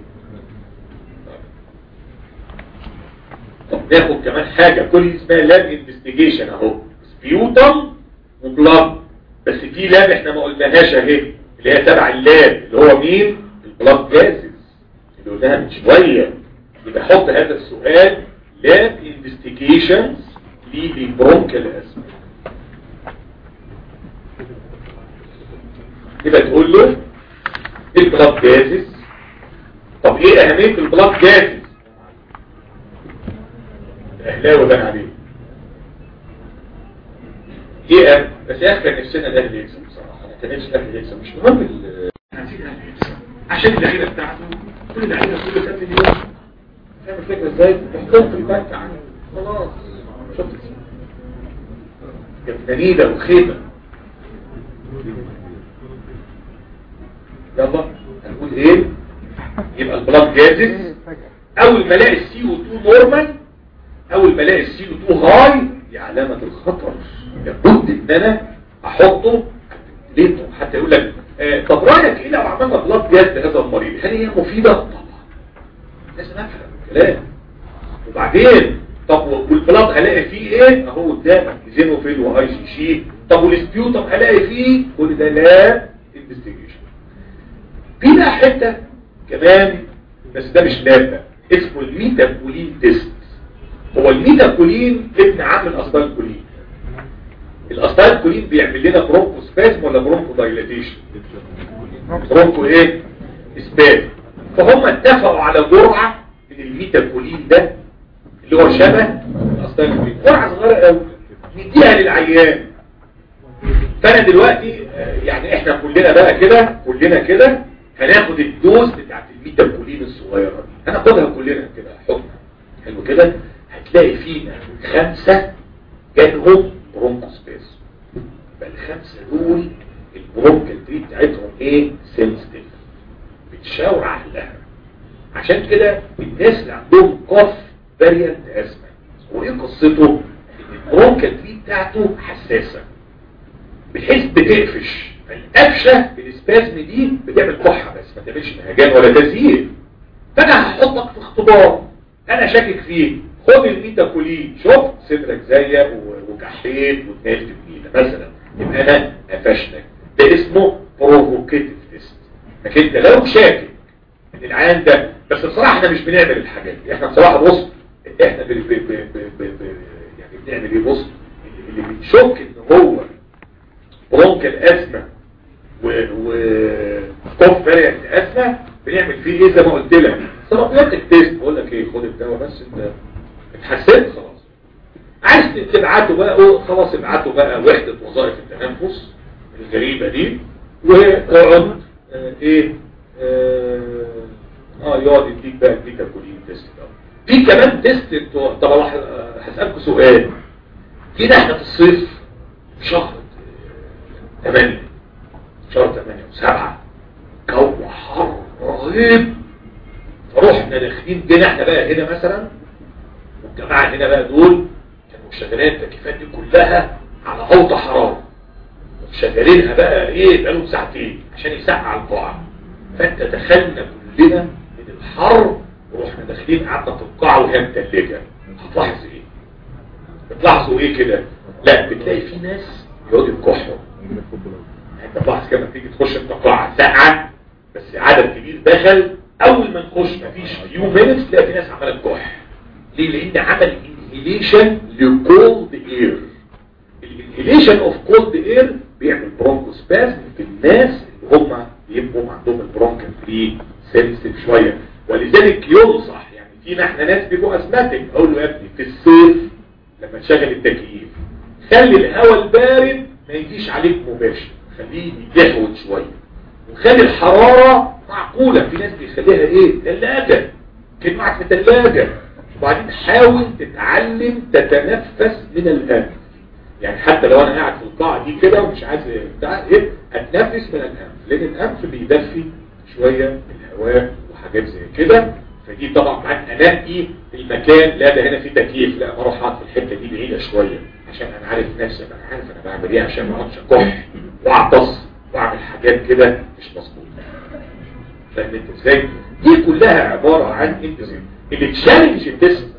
طب ناخد كمان حاجة كل دي اسمها لاب انفستيجيشن اهو سبيوتم وبلاد بس في لاب احنا ما قلناهاش اهي اللي هي تبع اللاب اللي هو مين البلاد جازز اللي قلناها من شوية يبقى حط هذا السؤال لاب انفستيجيشنز للبرونكال ازمه يبقى تقول له البلاد جازز طب ايه اهمية البلاد جازز اهلاوي بان عليه ايه بس يا اخي كان نفسنا الاهلي يكسب بصراحه انا كان نفسي الاهلي يكسب مش مهم ال- عايزين الاهلي يكسب عشان اللعيبه بتاعته كل اللعيبه كل كام مليون فاهم الفكره ازاي؟ تحطهم في البنك عنه خلاص شفت كانت جديده وخيبه يلا هنقول ايه يبقى البلاد جاهز اول ما الاقي السي او 2 نورمال اول ما الاقي السي او 2 هاي دي علامه الخطر لابد ان انا احطه ليه حتى يقول لك آه طب رايك ايه لو عملنا بلاد جاز لهذا المريض هل هي مفيده طبعا لازم افهم الكلام وبعدين طب والبلاد هلاقي فيه ايه اهو قدامك زينوفيل واي سي شي طب والسبيوتم هلاقي فيه كل ده لا انفستيجيشن في بقى حته كمان بس ده مش لاب بقى اسمه الميتاكولين تيست هو الميتاكولين ابن عم الاستالكولين الاستالكولين بيعمل لنا برونكو سبازم ولا برونكو دايلاتيشن برونكو ايه سبازم فهم اتفقوا على جرعه من الميتاكولين ده اللي هو شبه الاستالكولين جرعه صغيره قوي نديها للعيان فانا دلوقتي آه، يعني احنا كلنا بقى كده كلنا كده هناخد الدوز بتاعت الميتاكولين الصغيره دي هناخدها كلنا كده حكم حلو كده هتلاقي فينا خمسه جالهم برونكوسباس يبقى الخمسه دول البرونكال تري بتاعتهم ايه سنسيتيف بتشاور عليها عشان كده الناس اللي عندهم قف فاريانت ازمه وايه قصته ان البرونكال تري بتاعته حساسه بحيث بتقفش القفشه الاسبازم دي بتعمل كحه بس ما تعملش نهجان ولا تزيير فانا هحطك في اختبار انا شاكك فيه خد الميتاكولين شفت صدرك زيق و- وكحيت واتنالت بنيله مثلا يبقى انا قفشتك ده اسمه بروفوكيتيف تيست لكن انت لو شاكك ان العيان ده بس بصراحه احنا مش بنعمل الحاجات دي احنا بصراحه بص احنا ب ب ب ب ب ب يعني بنعمل ايه بص اللي بنشك ان هو برونكال ازمه و و كوف فاريانت ازمه بنعمل فيه ايه زي ما قلت لك ثيرابيوتيك تيست بقول لك ايه خد الدواء بس انت اتحسنت خلاص عايز تبعته بقى أو خلاص ابعته بقى وحده وظائف التنفس الغريبه دي واقعد آه ايه اه آه، يقعد يديك بقى البيتاكولين تيست ده في كمان تيست انتوا- طب أنا ه- هسألكوا سؤال كده احنا في الصيف في شهر 8 شهر 8 و7 جو حر رهيب فروحنا داخلين جينا احنا بقى هنا مثلا والجماعه هنا بقى دول كانوا شغالين التكييفات دي كلها على اوطى حراره شغالينها بقى ايه بقالهم ساعتين عشان يسقع القاعه فانت دخلنا كلنا من الحر ورحنا داخلين قعدنا في القاعه وهي متلجه هتلاحظ ايه بتلاحظوا ايه كده لا بتلاقي في ناس يقعدوا يكحوا انت بتلاحظ كده لما تيجي تخش انت قاعه ساقعه بس عدد كبير دخل اول ما نخش مفيش فيو مينتس تلاقي في ناس عماله تكح ليه لان عمل انهيليشن لكولد اير الانهيليشن اوف كولد اير بيعمل برونكوسبازم في الناس اللي هم بيبقوا عندهم البرونكال فري سنسيف شويه ولذلك ينصح يعني فينا احنا ناس بيبقوا اسماتيك اقول له يا ابني في الصيف لما تشغل التكييف خلي الهواء البارد ما يجيش عليك مباشر خليه يحوط شويه وخلي الحراره معقوله في ناس بيخليها ايه ثلاجه كلمه معك في ثلاجه وبعدين حاول تتعلم تتنفس من الانف يعني حتى لو انا قاعد في القاعه دي كده ومش عايز بتاع ايه اتنفس من الانف لان الانف بيدفي شويه الهواء وحاجات زي كده فدي طبعا معاك انقي المكان لا ده هنا في تكييف لا اروح اقعد في الحته دي بعيده شويه عشان انا عارف نفسي انا عارف انا بعمل ايه عشان ما اقعدش اكح واعطس واعمل حاجات كده مش مظبوطه فاهم انت ازاي دي كلها عباره عن انت زي اللي تشالنج التست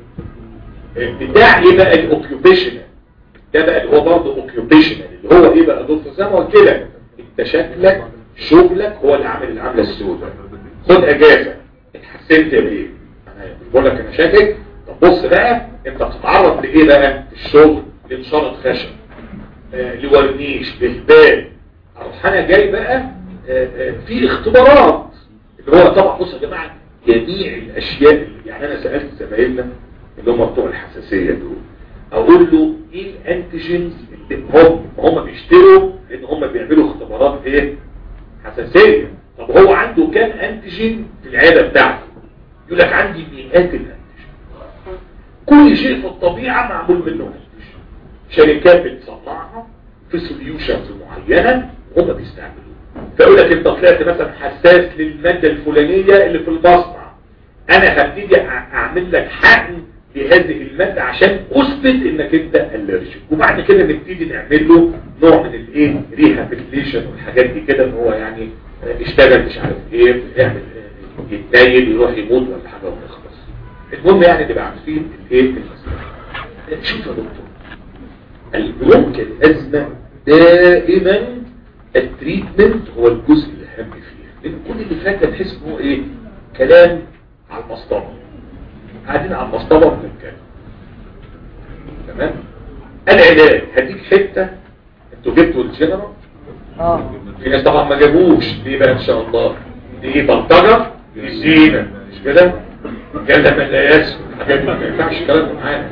بتاع ايه بقى الاوكيوبيشنال ده بقى اللي هو برضه اوكيوبيشنال اللي هو ايه بقى دكتور زي ما قلت لك انت شكلك شغلك هو اللي عامل العمله السوداء خد اجازه اتحسنت بايه انا بقول لك انا شاكك طب بص بقى انت بتتعرض لايه بقى في الشغل لانشارة خشب آه لورنيش لهبال اروح انا جاي بقى آه آه في اختبارات اللي هو طبعا بصوا يا جماعه جميع الاشياء اللي يعني انا سالت زمايلنا اللي هم بتوع الحساسيه دول اقول له ايه الانتيجينز اللي هم هم بيشتروا لان هم بيعملوا اختبارات ايه حساسيه طب هو عنده كام انتيجين في العياده بتاعته يقول لك عندي مئات الانتيجين كل شيء في الطبيعه معمول منه انتيجين شركات بتصنعها في سوليوشنز معينه وهم بيستعملوها فيقول لك انت طلعت مثلا حساس للماده الفلانيه اللي في المصنع انا هبتدي أع- اعمل لك حقن لهذه الماده عشان اثبت انك انت الرجيك وبعد كده نبتدي نعمل له نوع من الايه ريهابيليشن والحاجات دي كده ان هو يعني آه، اشتغل مش عارف ايه يعمل آه، يتنيل يروح يموت ولا حاجه ونخلص المهم يعني نبقى عارفين الايه المسألة شوف يا دكتور البرونك الأزمة دائما التريتمنت هو الجزء الأهم فيها لأن كل اللي فات ده تحس إن هو إيه كلام على المصطبة قاعدين على المصطبة بنتكلم تمام العلاج هديك حتة انتوا جبتوا الجنرال اه في ناس طبعا ما جابوش ليه بقى ان شاء الله دي ايه بلطجة دي زينة مش كده جلد من لا يسمع الحاجات دي ما ينفعش كلام معانا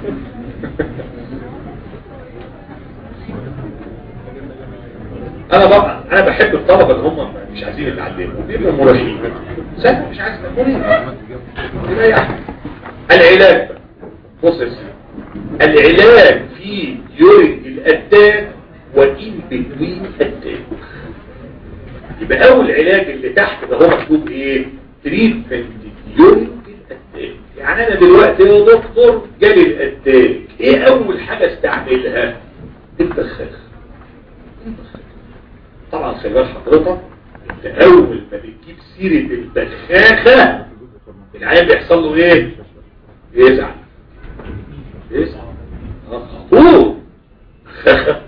انا بقى انا بحب الطلبه اللي هم مش عايزين يتعلموا بيبقوا مريحين سهل مش عايز تبقى مريح يريح العلاج بقى. بص يا سيدي العلاج في يوريد الاتاك وان بتوين اتاك يبقى اول علاج اللي تحت ده هو مكتوب ايه تريتمنت يوريد الاتاك يعني انا دلوقتي يا دكتور جالي الاتاك ايه اول حاجه استعملها البخاخ البخاخ طبعا خلي بال حضرتك انت اول ما بتجيب سيره البخاخه العيال بيحصل له ايه يزعل يزعل آه، خطور بخاخه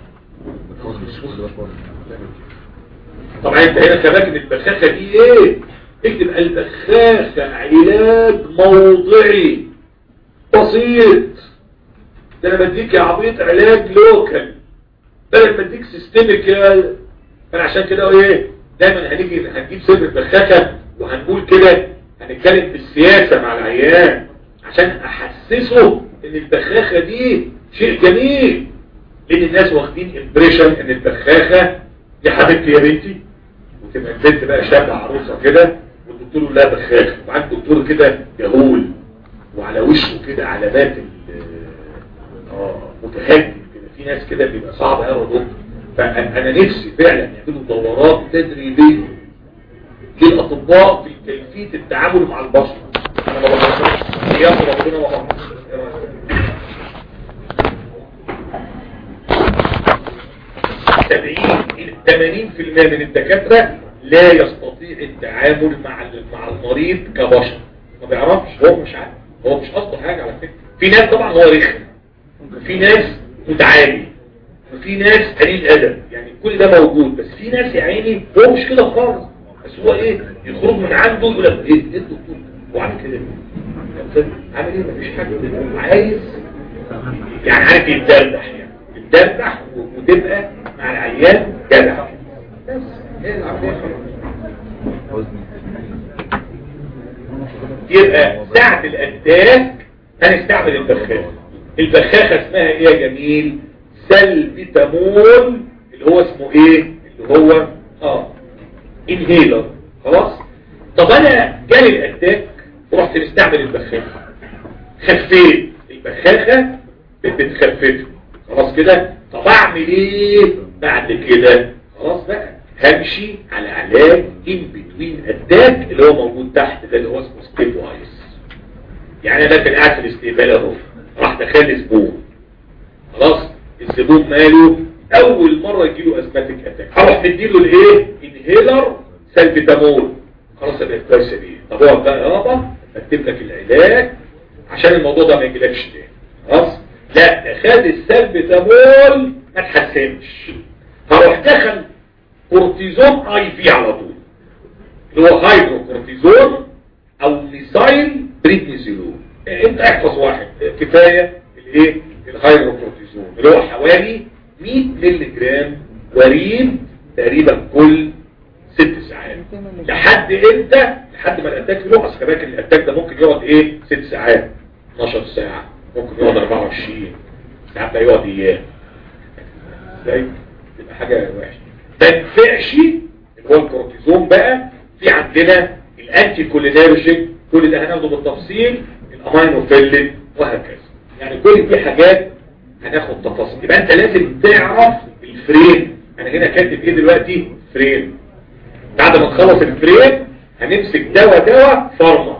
طبعا انت هنا كمان البخاخه دي ايه اكتب البخاخه علاج موضعي بسيط ده انا بديك يا عبيط علاج لوكال بدل ما اديك سيستميك يا فانا عشان كده ايه دايما هنيجي هنجيب سر البخاخه وهنقول كده هنتكلم في السياسه مع العيان عشان احسسه ان البخاخه دي شيء جميل لان الناس واخدين امبريشن ان البخاخه دي حبيبتي يا بنتي وتبقى البنت بقى شابه عروسه كده والدكتور يقول لها بخاخ وعند دكتور كده يهول وعلى وشه كده علامات ال- اه متهدد كده في ناس كده بيبقى صعب قوي يا دكتور فانا نفسي فعلا يعملوا دورات تدريبيه للاطباء في كيفيه التعامل مع البشر انا ما بقولش يا ربنا ما بقولش. سبعين إلى 80% من الدكاترة لا يستطيع التعامل مع مع المريض كبشر ما بيعرفش هو مش عارف هو مش قصده حاجة على فكرة في ناس طبعا هو رخم وفي ناس متعالي وفي ناس قليل أدب يعني كل ده موجود بس في ناس يا عيني هو مش كده خالص بس هو ايه يخرج من عنده يقول لك ايه ايه الدكتور هو عامل كده ليه؟ عامل ايه مفيش حاجة عايز يعني عارف يتدردح يعني يتدردح و- وتبقى مع العيان جدع بس هي العملية خلاص. يبقى ساعة الأتاك هنستعمل البخاخة البخاخة اسمها ايه يا جميل سلبيتامول اللي هو اسمه ايه اللي هو اه انهيلر خلاص طب انا جالي الأتاك ورحت مستعمل البخاخة خفيت البخاخة بتخففه خلاص كده طب اعمل ايه بعد كده خلاص بقى همشي على علاج ان بتوين اتاك اللي هو موجود تحت ده اللي هو اسمه ستيب وايز يعني انا كان قاعد في الاستقبال اهو راح دخل زبون خلاص الزبون ماله اول مره يجيله ازماتيك اتاك هروح مديله الايه انهيلر سلبيتامول خلاص انا كويس بيه طب اقعد بقى يابا اكتب لك العلاج عشان الموضوع ده ما يجيلكش تاني خلاص لا ده خد السلبيتامول ما تحسنش هروح دخل كورتيزون اي في على طول اللي هو هيدروكورتيزون او ميسايل بريدنيزولون انت احفظ واحد كفايه الايه الهيدروكورتيزون اللي هو حوالي 100 مللي جرام وريد تقريبا كل ست ساعات لحد امتى لحد ما الاتاك يروح اصل كمان الاتاك ده ممكن يقعد ايه ست ساعات 12 ساعة ممكن يقعد 24 ساعات لا يقعد ايام ازاي تبقى حاجة وحشة ما ينفعش اللي هو الكورتيزون بقى في عندنا الانتي كولينيرجيك كل ده هناخده بالتفصيل الامينوفيلين وهكذا يعني كل دي حاجات هناخد تفاصيل يبقى انت لازم تعرف الفريم انا هنا كاتب ايه دلوقتي فريم بعد ما نخلص الفريم هنمسك دواء دواء فارما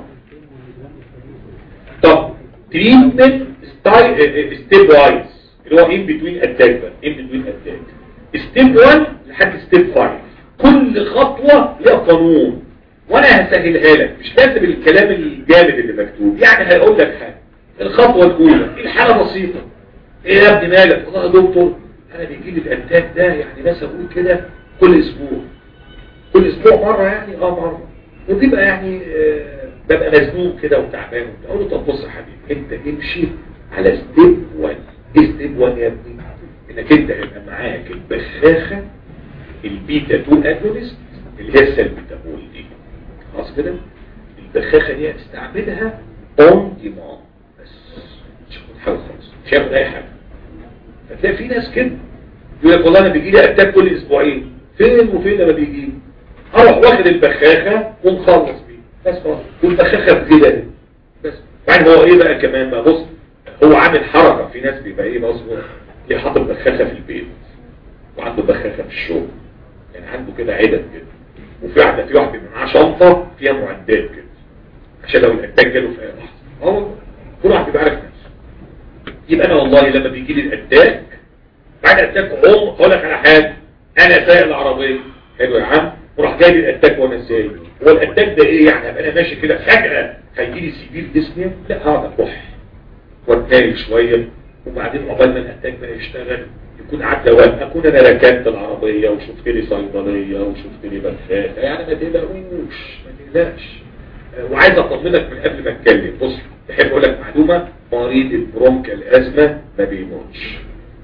طب تريتمنت ستيب وايز اللي هو ان بتوين اتاك بقى ان بتوين اتاك ستيب 1 لحد ستيب 5 كل خطوة ليها قانون وانا هسهلها لك مش لازم الكلام الجامد اللي مكتوب يعني هيقول لك حاجه الخطوه الاولى الحاله بسيطه ايه يا ابني مالك والله يا دكتور انا بيجي لي الاتاك ده يعني بس اقول كده كل اسبوع كل اسبوع مره يعني اه مره وبيبقى يعني آه ببقى مزنوق كده وتعبان اقول له طب بص يا حبيبي انت امشي على ستيب 1 ايه ستيب 1 يا ابني انك انت هيبقى معاك البخاخه البيتا 2 اجونست اللي هي السلبيتامول دي خلاص كده البخاخه دي هتستعملها اون ديماند بس مش هاخد حاجه خالص مش هاخد اي حاجه فتلاقي في ناس كده يقول لك والله انا بيجي لي اتاك كل اسبوعين فين وفين لما بيجي لي اروح واخد البخاخه ونخلص بيه بس خلاص والبخاخه بكده بس بعدين هو ايه بقى كمان بقى بص هو عامل حركه في ناس بيبقى ايه بص ليه حاطط بخاخه في البيت وعنده بخاخه في الشغل يعني عنده كده عدد كده وفي واحده في واحد بيبقى معاه شنطه فيها معدات كده عشان لو الاتاك جاله في اي لحظه اه كل واحد بيبقى عارف نفسه يبقى انا والله لما بيجي لي الاتاك بعد الاتاك هم اقول لك على حاجه انا سايق العربيه حلو يا عم وراح جاي لي الاتاك وانا سايق هو الاتاك ده ايه يعني ابقى انا ماشي كده فجاه هيجي لي سيفير ديسنيا لا هقعد اكح واتنايل شويه وبعدين عقبال ما الاتاك بقى يشتغل يكون عدى وقت اكون انا ركنت العربيه وشفت لي صيدليه وشفت لي بخاخه يعني ما تقلقوش ما تقلقش وعايز اطمنك من قبل ما اتكلم بص تحب اقول لك معلومه مريض البرونكال ازمه ما بيموتش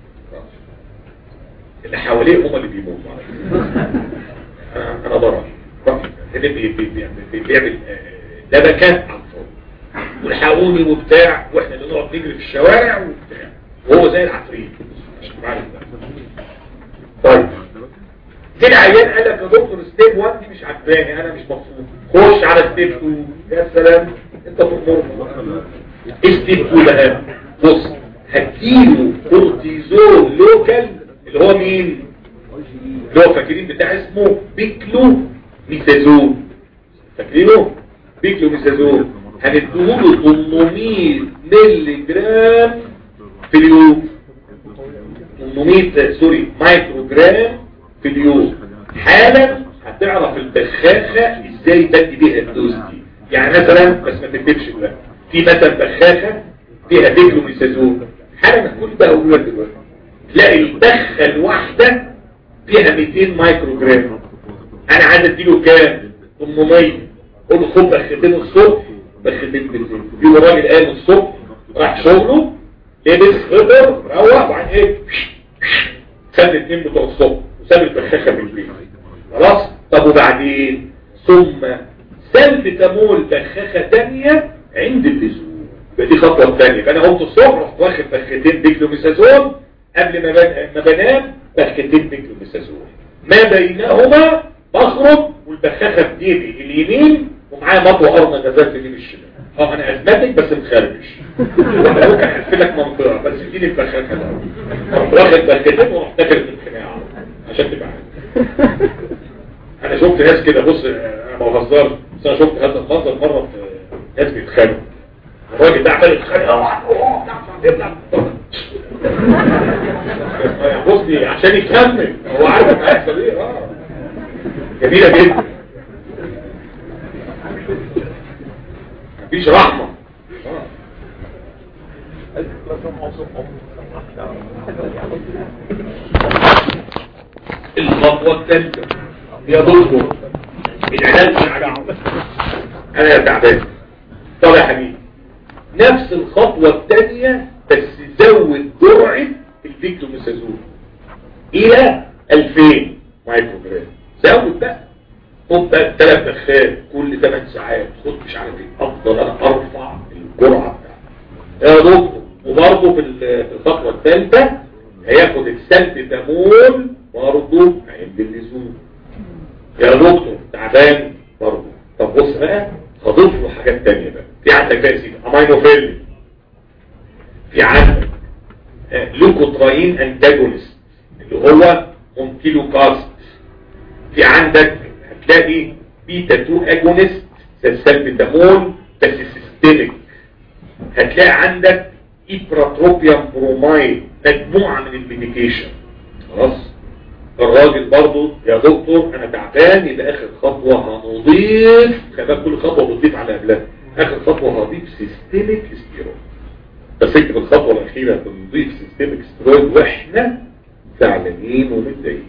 اللي حواليه هم اللي بيموتوا انا انا ضرر اللي بي بي بي بيعمل دبكه على الفاضي والحقوني وبتاع واحنا اللي نقعد نجري في الشوارع وبتاع وهو زي العفريت طيب كده عيان قال لك يا دكتور ستيب 1 دي مش عجباني انا مش مبسوط خش على ستيب 2 يا سلام انت تأمرني ايه ستيب 2 بقى بص هتجيله كورتيزون لوكال اللي هو مين اللي هو فاكرين بتاع اسمه بيكلو ميثازون فاكرينه بيكلو ميثازون هنديهوله 800 مللي جرام في اليوم 800 سوري مايكرو جرام في اليوم حالا هتعرف البخاخة ازاي تدي بيها الدوز دي يعني مثلا بس ما تكتبش دلوقتي في مثلا بخاخة فيها ديكلوميسازون حالا هتقول بقى اقول لك دلوقتي تلاقي البخة الواحدة فيها 200 مايكرو جرام انا عايز اديله كام 800 قول له خد بختين الصبح بختين بالليل في راجل قام الصبح راح شغله لبس غبر روح وبعدين ايه ساب الاثنين بتوع الصبح وساب البخاخه في البيت خلاص طب وبعدين ثم سلبتامول بخاخه ثانيه عند اللزوم يبقى دي خطوه ثانيه فانا قمت الصبح رحت واخد بخاختين ديكلوميسازون قبل ما ما بنام بخاختين ديكلوميسازون ما بينهما بخرج والبخاخه في جيبي اليمين ومعايا مطوه ارض نزلت جيب الشمال اه انا ازمتك بس مخربش انا ممكن احس لك منطقه بس اديني البخاخه الاول رحت واخد بخاختين ورحت داخل في الخناقه عشان تبقى عارف انا شفت ناس كده بص انا ما بهزرش بس انا شفت هذا المنظر مره في ناس بيتخانقوا الراجل ده عمال يتخانق بص عشان يكمل هو عارف هيحصل ايه اه جميله جدا مفيش رحمه الخطوه الثالثه يا دكتور العلاج انا تعبان طب يا حبيبي نفس الخطوة الثانية بس زود جرعة الفيكتوميسازون الى 2000 مايكرو جرام زود بقى خد بقى ثلاث بخات كل 8 ساعات خد مش عارف ايه افضل انا ارفع الجرعة بتاعتي يا دكتور وبرضه في ال- في الخطوه الثالثه هياخد السلبتامول برضه عند اللزوم يا دكتور تعبان برضه طب بص بقى هضيف له حاجات تانية بقى في عندك بقى يا سيدي امينوفيلين في عندك آه، لوكوتراين انتاجونست اللي هو مونتيلوكاست في عندك هتلاقي بيتا 2 اجونست زي السلبتامول بس سيستميك هتلاقي عندك ايبراتروبيوم برومايد مجموعة من الميديكيشن خلاص الراجل برضو يا دكتور انا تعبان يبقى اخر خطوة هنضيف خلي بالك كل خطوة بتضيف على قبلها اخر خطوة هضيف سيستميك ستيرويد بس اكتب الخطوة الاخيرة بنضيف سيستميك ستيرويد واحنا زعلانين ومتضايقين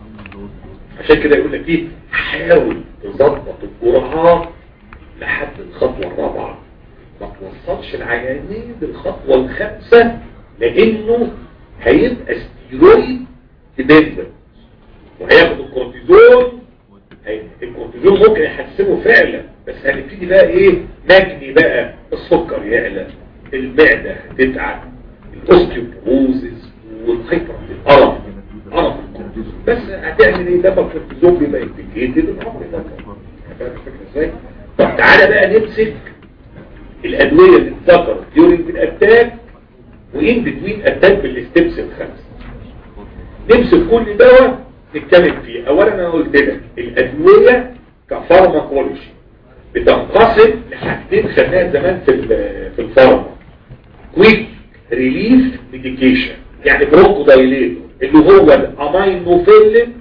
عشان كده يقول لك ايه حاول تظبط الجرعات لحد الخطوة الرابعة ما توصلش العيانين للخطوة الخامسة لانه هيبقى ستيرويد ديبندنت وهياخد الكورتيزون هي- الكورتيزون ممكن يحسنه فعلا بس هنبتدي بقى ايه نجني بقى السكر يعلى المعدة هتتعب الاوستيوبروزيس والهايبر القرف قرف الكورتيزون بس هتعمل ايه لما الكورتيزون بيبقى انتجيتد الامر ده فاهم الفكره ازاي؟ طب تعالى بقى نمسك الادويه اللي اتذكرت ديورنج الاتاك وان بتوين اتاك بالستبس الخمسه نمسك كل دواء نتكلم فيه اولا انا قلت لك الادويه كفارماكولوجي بتنقسم لحاجتين خدناها زمان في ال- في الفارما كويك ريليف ميديكيشن يعني برونكو دايليتور اللي هو الامينوفيلين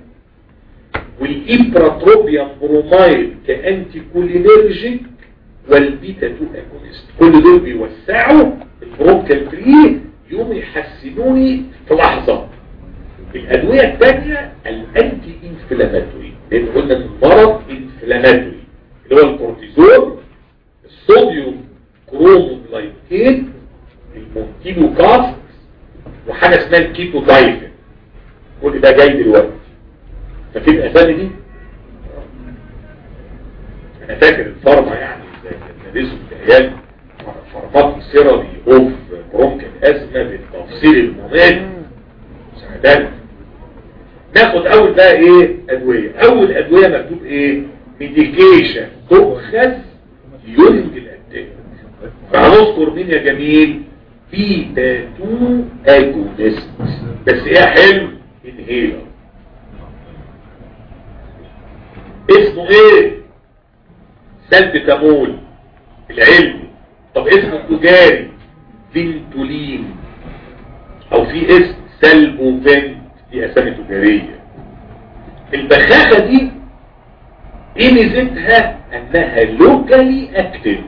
والايبراتروبيوم برومايد كانتي كولينرجيك والبيتا 2 اجونست كل دول بيوسعوا البرونكال فري يقوموا يحسنوني في لحظه الادويه الثانيه الانتي انفلاماتوري لان قلنا ان المرض انفلاماتوري اللي هو الكورتيزون الصوديوم كروموجلايكيت المونتيلوكاست وحاجه اسمها الكيتو دايفن كل ده جاي دلوقتي فاكر الاسامي دي انا فاكر الفارما يعني زي ما بندرسه في العيال فارماكو سيرابي اوف برونكال ازمه بالتفصيل الممل سعدان ناخد اول بقى ايه ادوية اول ادوية مكتوب ايه ميديكيشن تؤخذ يورنج الاتاك فهنذكر مين يا جميل بيتا 2 اجونست بس ايه حلو انهيلر اسمه ايه سلبتامول العلمي طب اسمه التجاري فينتولين او في اسم سلبوفنت دي اسامي تجارية البخاخة دي ايه ميزتها انها لوكالي اكتف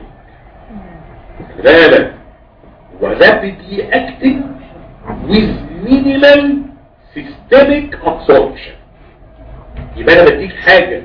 بالك ورابيدلي اكتف with minimal systemic absorption يبقى انا بديك حاجة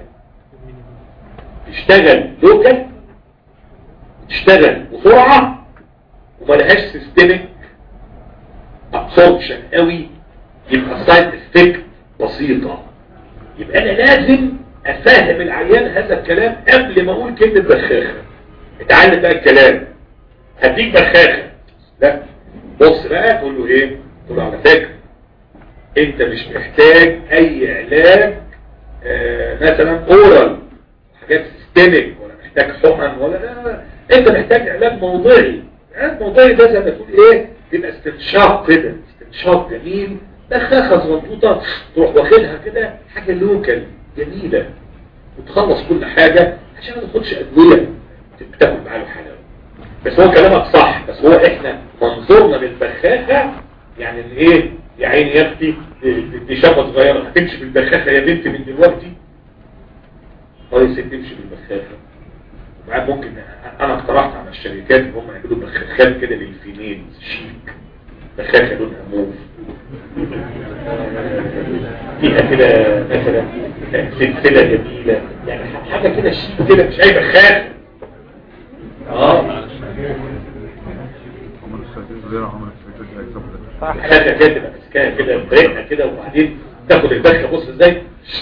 تشتغل لوكال تشتغل بسرعة وملهاش سيستمك ابسوربشن قوي يبقى سايد افكت بسيطة يبقى انا لازم افهم العيان هذا الكلام قبل ما اقول كلمة بخاخة اتعلم بقى الكلام هديك بخاخة لا بص بقى تقول له ايه تقول له على فكرة انت مش محتاج اي علاج آه مثلا اورال حاجات سيستمك ولا محتاج حقن ولا لا, لا. انت محتاج علاج موضعي علاج موضعي ده زي ما تقول ايه يبقى استنشاق كده استنشاق جميل بخاخة صغنطوطة تروح واخدها كده حاجة لوكال جميلة وتخلص كل حاجة عشان ما تاخدش ادوية بتاخد معاه الحلاوة بس هو كلامك صح بس هو احنا منظورنا للبخاخة يعني ان ايه يا عيني يا اختي دي شابه صغيره هتمشي بالبخاخه يا بنت من دلوقتي اه يا ست تمشي بالبخاخه وبعد ممكن انا اقترحت على الشركات ان هم يعملوا بخاخات كده للفيميل شيك بخاخه لونها موف فيها كده مثلا سلسله جميله يعني حاجه كده شيك كده مش اي بخاخه اه حاجه كده تبقى ماسكاها كده برقه كده وبعدين تاخد البخه بص ازاي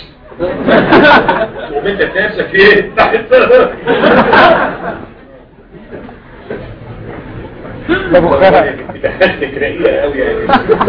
تقوم انت نفسك ايه تحت ده بخها دخلتك رقيقة قوي يعني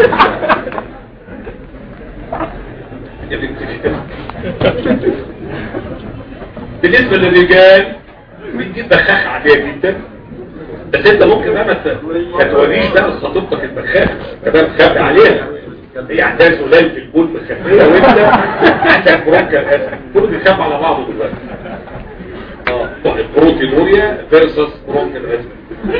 يا بنت الكتاب. بالنسبة للرجال بنجيب بخاخ عادية جدا بس انت ممكن بقى ما ت- ما توريش بقى لخطيبتك البخاخ كمان تخبي عليها هي عندها سلال في البول مخبية وانت عندك برونكا الاسد كله بيخاف على بعضه دلوقتي اه البروتينوريا فيرسس برونكا الاسد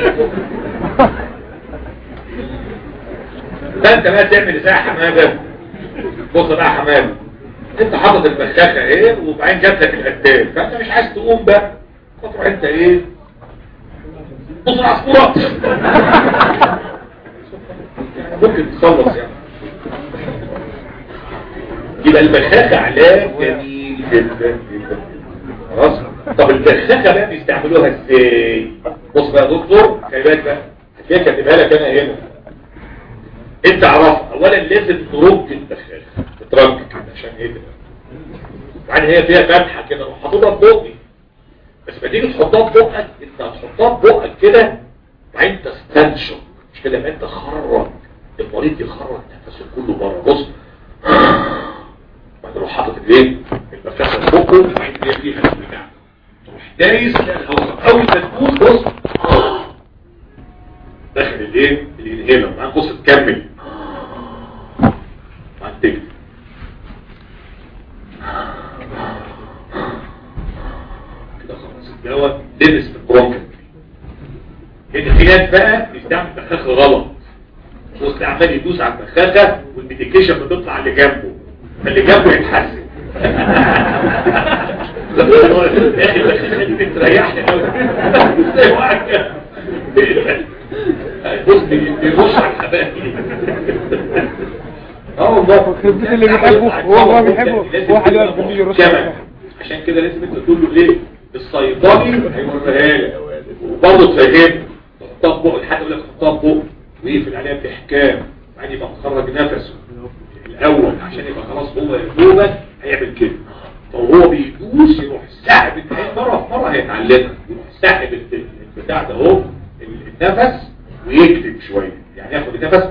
ده انت بقى تعمل ازاي يا حماده بص بقى يا حماده انت حاطط البخاخه ايه وبعدين جات لك القتال فانت مش عايز تقوم بقى فتروح انت ايه بص العصفورات يعني ممكن تخلص يعني يبقى البخاخه علاج جميل جدا جدا خلاص طب البخاخه بقى بيستعملوها ازاي بص بقى يا دكتور خلي بالك بقى هتلاقيها كاتبها لك انا هنا انت عرفها اولا لازم ترج البخاخ تترج كده عشان ايه ده وبعدين هي فيها فتحه كده روح حاططها في بقي بس ما تيجي تحطها في بقك انت هتحطها في بقك كده وبعدين تستنشق مش كده يبقى انت خرج المريض يخرج نفسه كله بره بص بعدين روح حاطط الايه البخاخه في بقه وبعدين هي فيها البتاع تروح دايس تلاقي الهواء اول ما تدوس بص داخل الايه الانهيلر بعدين بص تكمل بعدين تكتب كده خلاص الدواء لبس في البرونكل هنا في ناس بقى بيستعمل بخاخ غلط بص عمال يدوس على البخاخه والميديكيشن بتطلع اللي جنبه فاللي جنبه يتحسن يا اخي البخاخه دي بتريحني قوي زي واحد كده. بص بيرش على الحبايب اه والله يخرب بيت اللي بيحبه وهو ما بيحبه واحد واقف جنبي يرش كمان عشان كده لازم انت تقول له ليه الصيدلي هيوريها لك وبرضه تفهمه تحطها في بقه لحد يقول لك حطها في بقه ويقفل عليها باحكام بعدين يبقى مخرج نفسه الاول عشان يبقى خلاص هو يدوبك هيعمل كده فهو بيدوس يروح ساحب التاني مره في مره هيتعلمها يروح ساحب الت- البتاع ده اهو النفس ويكتب شويه يعني ياخد النفس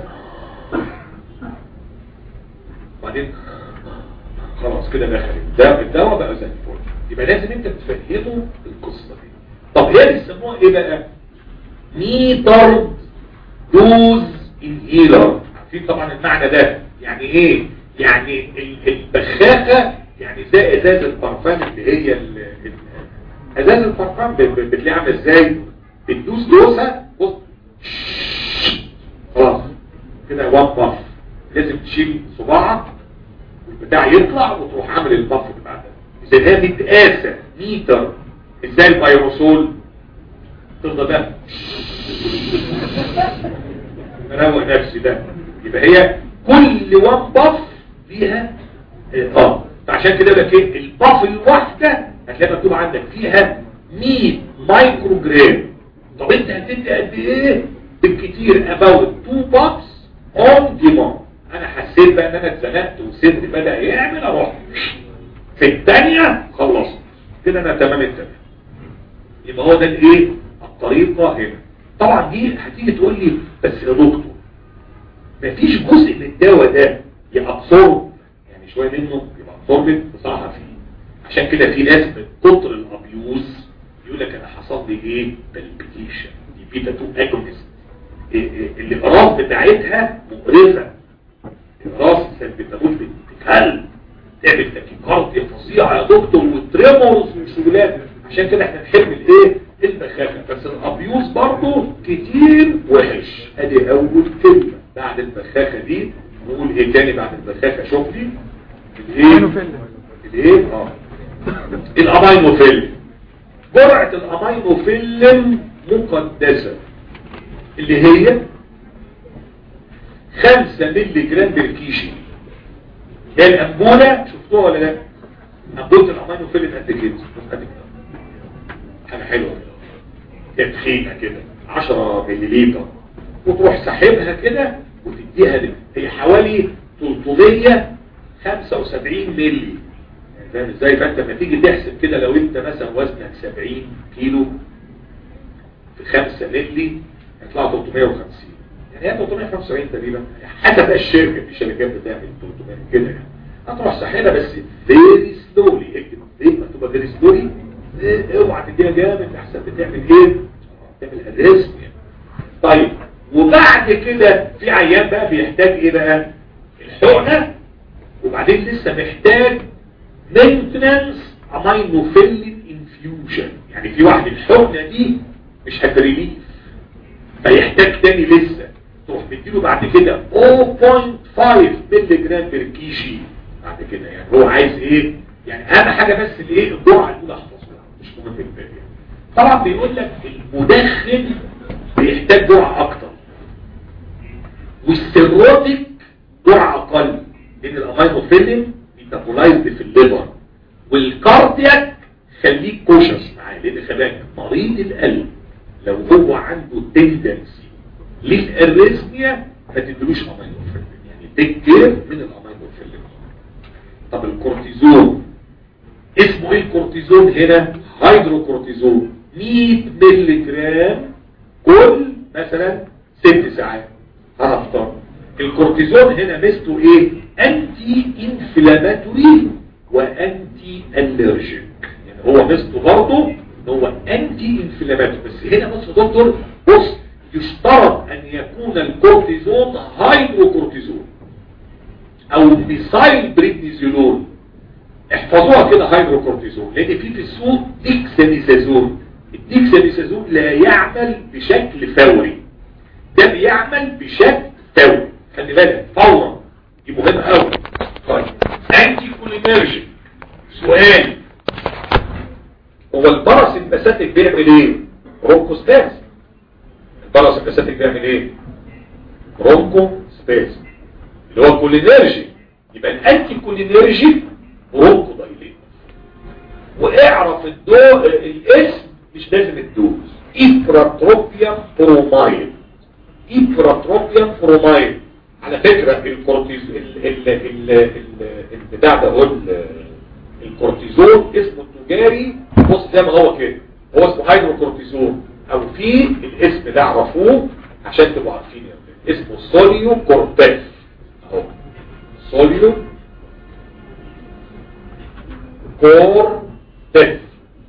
بعدين خلاص كده دخل ده الدواء بقى زي الفل يبقى لازم انت تفهمه القصه دي طب هي بيسموها ايه بقى ميتر دوز انهيلر عارفين طبعا المعنى ده يعني ايه يعني ال- البخاخه يعني زي ازاز البرفان اللي هي ال- ال- ازاز البرفان ب- ب- بتلاقيها عامله ازاي بتدوس دوسه بص خلاص كده وان باف لازم تشيل صباعك والبتاع يطلع وتروح عامل البف اللي بعدها اذا هي متقاسه متر ازاي البيروسول تفضل بقى مروق نفسي ده يبقى هي كل وان باف فيها اه فعشان كده بقى ايه الباف الواحده هتلاقي مكتوب عندك فيها 100 مايكرو جرام طب انت هتدي قد ايه بالكتير about 2 بابس اون ديماند انا حسيت بقى ان انا اتزنقت وصدري بدا يعمل اروح في الثانيه خلصت كده انا تمام التمام يبقى هو ده الايه الطريقه هنا طبعا دي هتيجي تقول لي بس يا دكتور مفيش جزء من الدواء ده يابسورب يعني شويه منه يبقى ابسورب بصراحه فيه عشان كده في ناس من كتر الابيوز يقول لك انا حصل لي ايه بالبيتيشن دي بيتا 2 اجونست الاقراص بتاعتها مقرفه الاقراص البيتامول بتتكلم تعمل تاكيكارديا فظيعه يا دكتور وتريمورز وشغلات عشان كده احنا نحب الايه البخاخه بس الابيوز برضه كتير وحش ادي اول كلمه بعد البخاخه دي نقول ايه تاني بعد البخاخه شوف لي الايه الايه اه الامينوفيلم جرعه الامينوفيلم مقدسه اللي هي 5 مللي جرام بالكيشي هي الأنبولة شفتوها ولا لا أنبولة الأمينوفيلم قد كده قد كده حاجة حلوة هي تخينة كده 10 ملليلتر وتروح سحبها كده وتديها لك هي حوالي 375 مللي يعني فاهم ازاي فانت لما تيجي تحسب كده لو انت مثلا وزنك 70 كيلو في 5 مللي هيطلعوا 350 يعني هي 375 تقريبا حسب بقى الشركه في شركات بتعمل 300 كده يعني هتروح ساحبها بس فيري سلولي اكتب ليه ما تبقى فيري سلولي اوعى تديها جامد احسن بتعمل ايه تعمل الريسك يعني. طيب وبعد كده في عيان بقى بيحتاج ايه بقى الحقنه وبعدين لسه محتاج مينتنانس امينوفيلين انفيوجن يعني في واحد الحقنه دي مش هتريليف فيحتاج تاني لسه تروح مديله بعد كده 0.5 مللي جرام بير كي جي بعد كده يعني هو عايز ايه يعني اهم حاجه بس الايه الجرعه الاولى احفظها مش مهم الباقي يعني. طبعا بيقول لك المدخن بيحتاج جرعه اكتر والسيروتيك جرعه اقل لان الامينوفيلين ميتابولايزد في الليفر والكاردياك خليك كوشس معاه لان خلاك مريض القلب لو هو عنده تندنسي للاريثميا ما تدلوش امينوفيلين يعني تيك كير من الامينوفيلين طب الكورتيزون اسمه ايه الكورتيزون هنا هيدروكورتيزون 100 مللي جرام كل مثلا ست ساعات هنفترض الكورتيزون هنا ميزته ايه انتي انفلاماتوري وانتي الرجيك يعني هو ميزته برضه ان هو انتي انفلاماتوري بس هنا بص يا دكتور بص يشترط ان يكون الكورتيزون هيدروكورتيزون او ميثايل بريدنيزولون احفظوها كده هيدروكورتيزون لان في في السوق ديكساميثازون الديكساميثازون لا يعمل بشكل فوري ده بيعمل بشكل فوري خلي بالك فورا دي مهمه قوي طيب انتي كولينرجيك سؤال هو البرس الباساتيك بيعمل ايه برونكوسباز البرس الباساتيك بيعمل ايه برونكوسباز اللي هو كولينرجي يبقى الانتي كولينرجي برونكو دايليت واعرف الدو الاسم مش لازم الدوز إبراتروبيا برومايد إبراتروبيا برومايد على فكرة الكورتيز ال ال ال ال البتاع ده هو الكورتيزون اسمه التجاري بص زي ما هو كده هو اسمه هيدروكورتيزون او في الاسم ده اعرفوه عشان تبقوا عارفين يعني اسمه سوليو كورتيف اهو سوليو كورتيف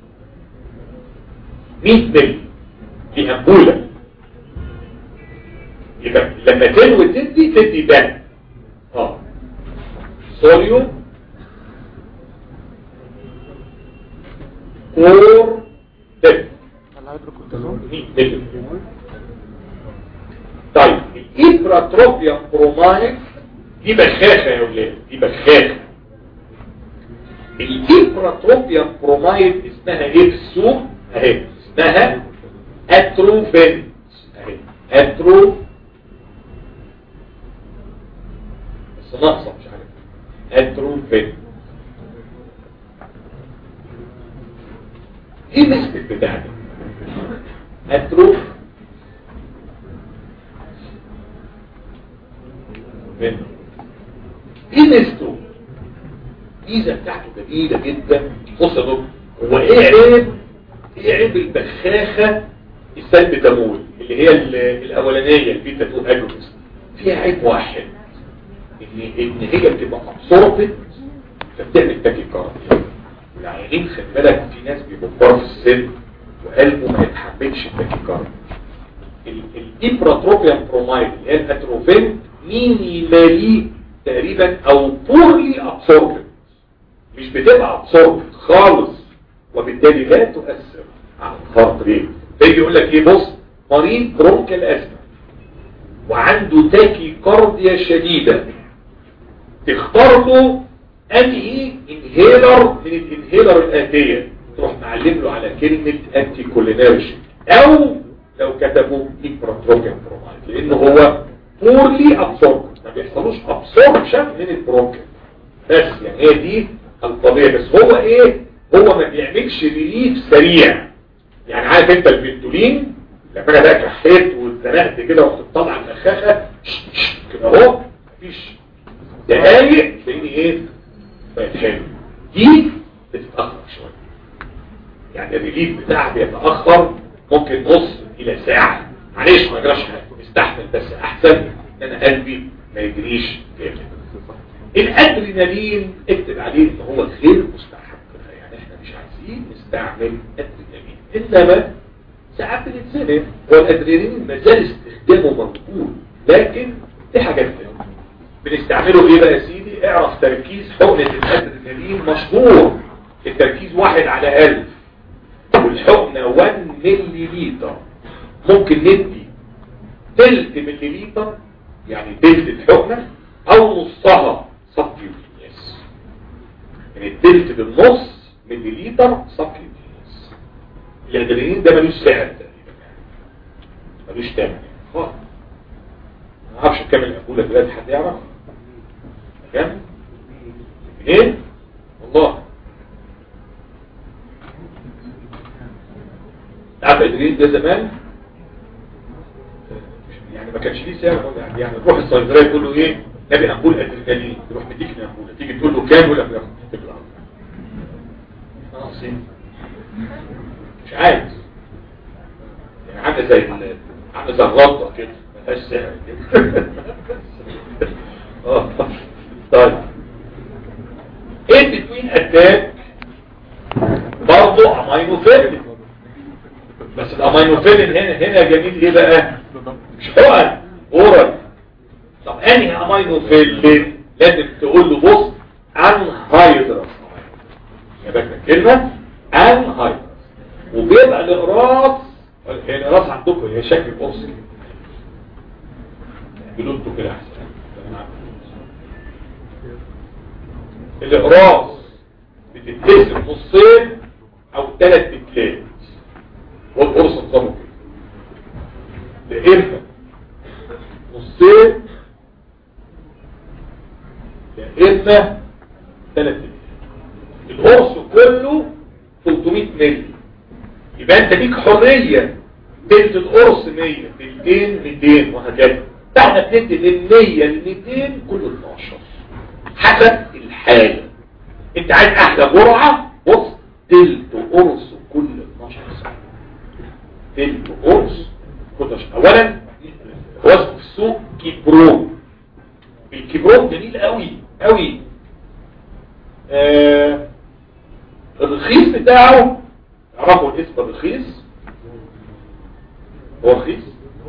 100 ملي في أنبولة يبقى لما تنوي تدي تدي ده اه صوليو كور تب 100 ملي طيب الإبراتروبيا برومايك دي بخاخة يا ولاد دي بخاخة الإبراتروبيا برومايد اسمها ايه في السوق اهي اسمها اتروفين اهي اترو بس ناقصه مش عارف اتروفين ايه نسبة بتاعتك اترو فين ايه نسبته الميزه بتاعته جميله جدا بص يا دكتور هو ايه عيب ايه عيب البخاخه السلب تمول اللي هي الاولانيه البيتا 2 اجونست فيها عيب واحد ان ان هي بتبقى ابسوربت فبتعمل تاكيكارديا والعيانين خلي بالك في ناس بيبقوا في السن وقلبه ما يتحملش التاكيكارديا الابراتروبيان برومايد اللي هي الاتروفين مينيمالي تقريبا او بورلي ابسوربت مش بتبقى ابسوربت خالص وبالتالي لا تؤثر على الهارت ريت فيجي يقول لك ايه بص مريض برونكال ازمه وعنده تاكي كارديا شديده تختار له انهي انهيلر من الانهيلر الاتيه تروح معلم له على كلمه انتي كولينرجي او لو كتبوا ايبراتروكين برومايد لان هو بورلي ابسورب ما بيحصلوش ابسوربشن من البرونكل بس يعني هي دي الطبيعه بس هو ايه هو ما بيعملش ريليف سريع يعني عارف انت البنتولين لما انا بقى كحيت واتزنقت كده ورحت طالع النخاخه كده اهو مفيش دقايق تلاقيني ايه بقت حلو دي بتتاخر شويه يعني الريليف بتاعها بيتاخر ممكن نص الى ساعه معلش ما يجراش حاجه استحمل بس احسن ان انا قلبي ما يجريش جامد الادرينالين اكتب عليه ان هو غير مستحب يعني احنا مش عايزين نستعمل ادرينالين انما ساعات بنتسلم هو الادرينالين ما زال استخدامه موجود لكن في حاجات تانية بنستعمله ايه بقى يا سيدي اعرف تركيز حقنة الادرينالين مشهور التركيز واحد على ألف والحقنة 1 ملي لتر ممكن ندي تلت ملي لتر يعني تلت الحقنة او نصها سبكيوتينيوس يعني التلت بالنص ملي لتر سبكيوتينيوس الادرينالين ده ملوش سعر تقريبا يعني ملوش ثمن يعني خالص ما اعرفش كام الأقولة دلوقتي حد يعرف كام ايه والله عارف ادريس ده زمان يعني ما كانش ليه سعر يعني يعني تروح الصيدليه تقول له ايه نبي امبول ادرينالين تروح مديك امبول تيجي تقول له كام يقول لك تطلع خلاص مش عايز يعني عامله زي عامله زي الرده كده ما فيهاش سعر كده اه طيب ايه بتوين اتاك برضه امينوفيلين بس الامينوفيلين هنا هنا جميل ايه بقى مش حقن اورال طب انهي امينوفيلين لازم تقول له بص ان هايدرس يا بكره كلمه ان هايدرس وبيبقى الاقراص هي الاقراص عندكم هي شكل قرص كده اعملوا انتوا كده احسن الاقراص بتتقسم نصين او ثلاث تكلات والقرص نظامه كده يا اما نصين يا اما ثلاث تكلات القرص كله 300 مللي يبقى انت ليك حريه تلت القرص 100 تلتين 200 وهكذا احنا بندي من 100 ل 200 كل 12 حسب الحالة انت عايز احلى جرعة بص تلت قرص كل 12 ساعة تلت قرص كل 12 اولا هو اسمه في السوق كيبرون الكيبرون جميل قوي قوي آه الرخيص بتاعه عرفوا الاسم الرخيص هو رخيص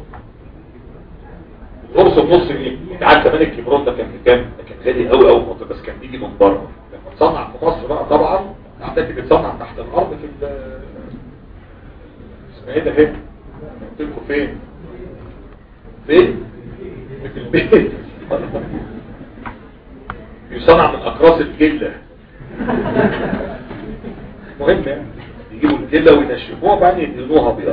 قرص بنص جنيه انت عارف زمان الكبرون ده كان بكام ده كان غالي قوي قوي بس كان بيجي من بره لما اتصنع في مصر بقى طبعا اعتقد بيتصنع تحت الارض في ال اسمها ايه ده هنا قلت لكم فين فين في البيت يصنع من اقراص الجله مهم يعني يجيبوا الجله وينشفوها وبعدين يدهنوها ابيض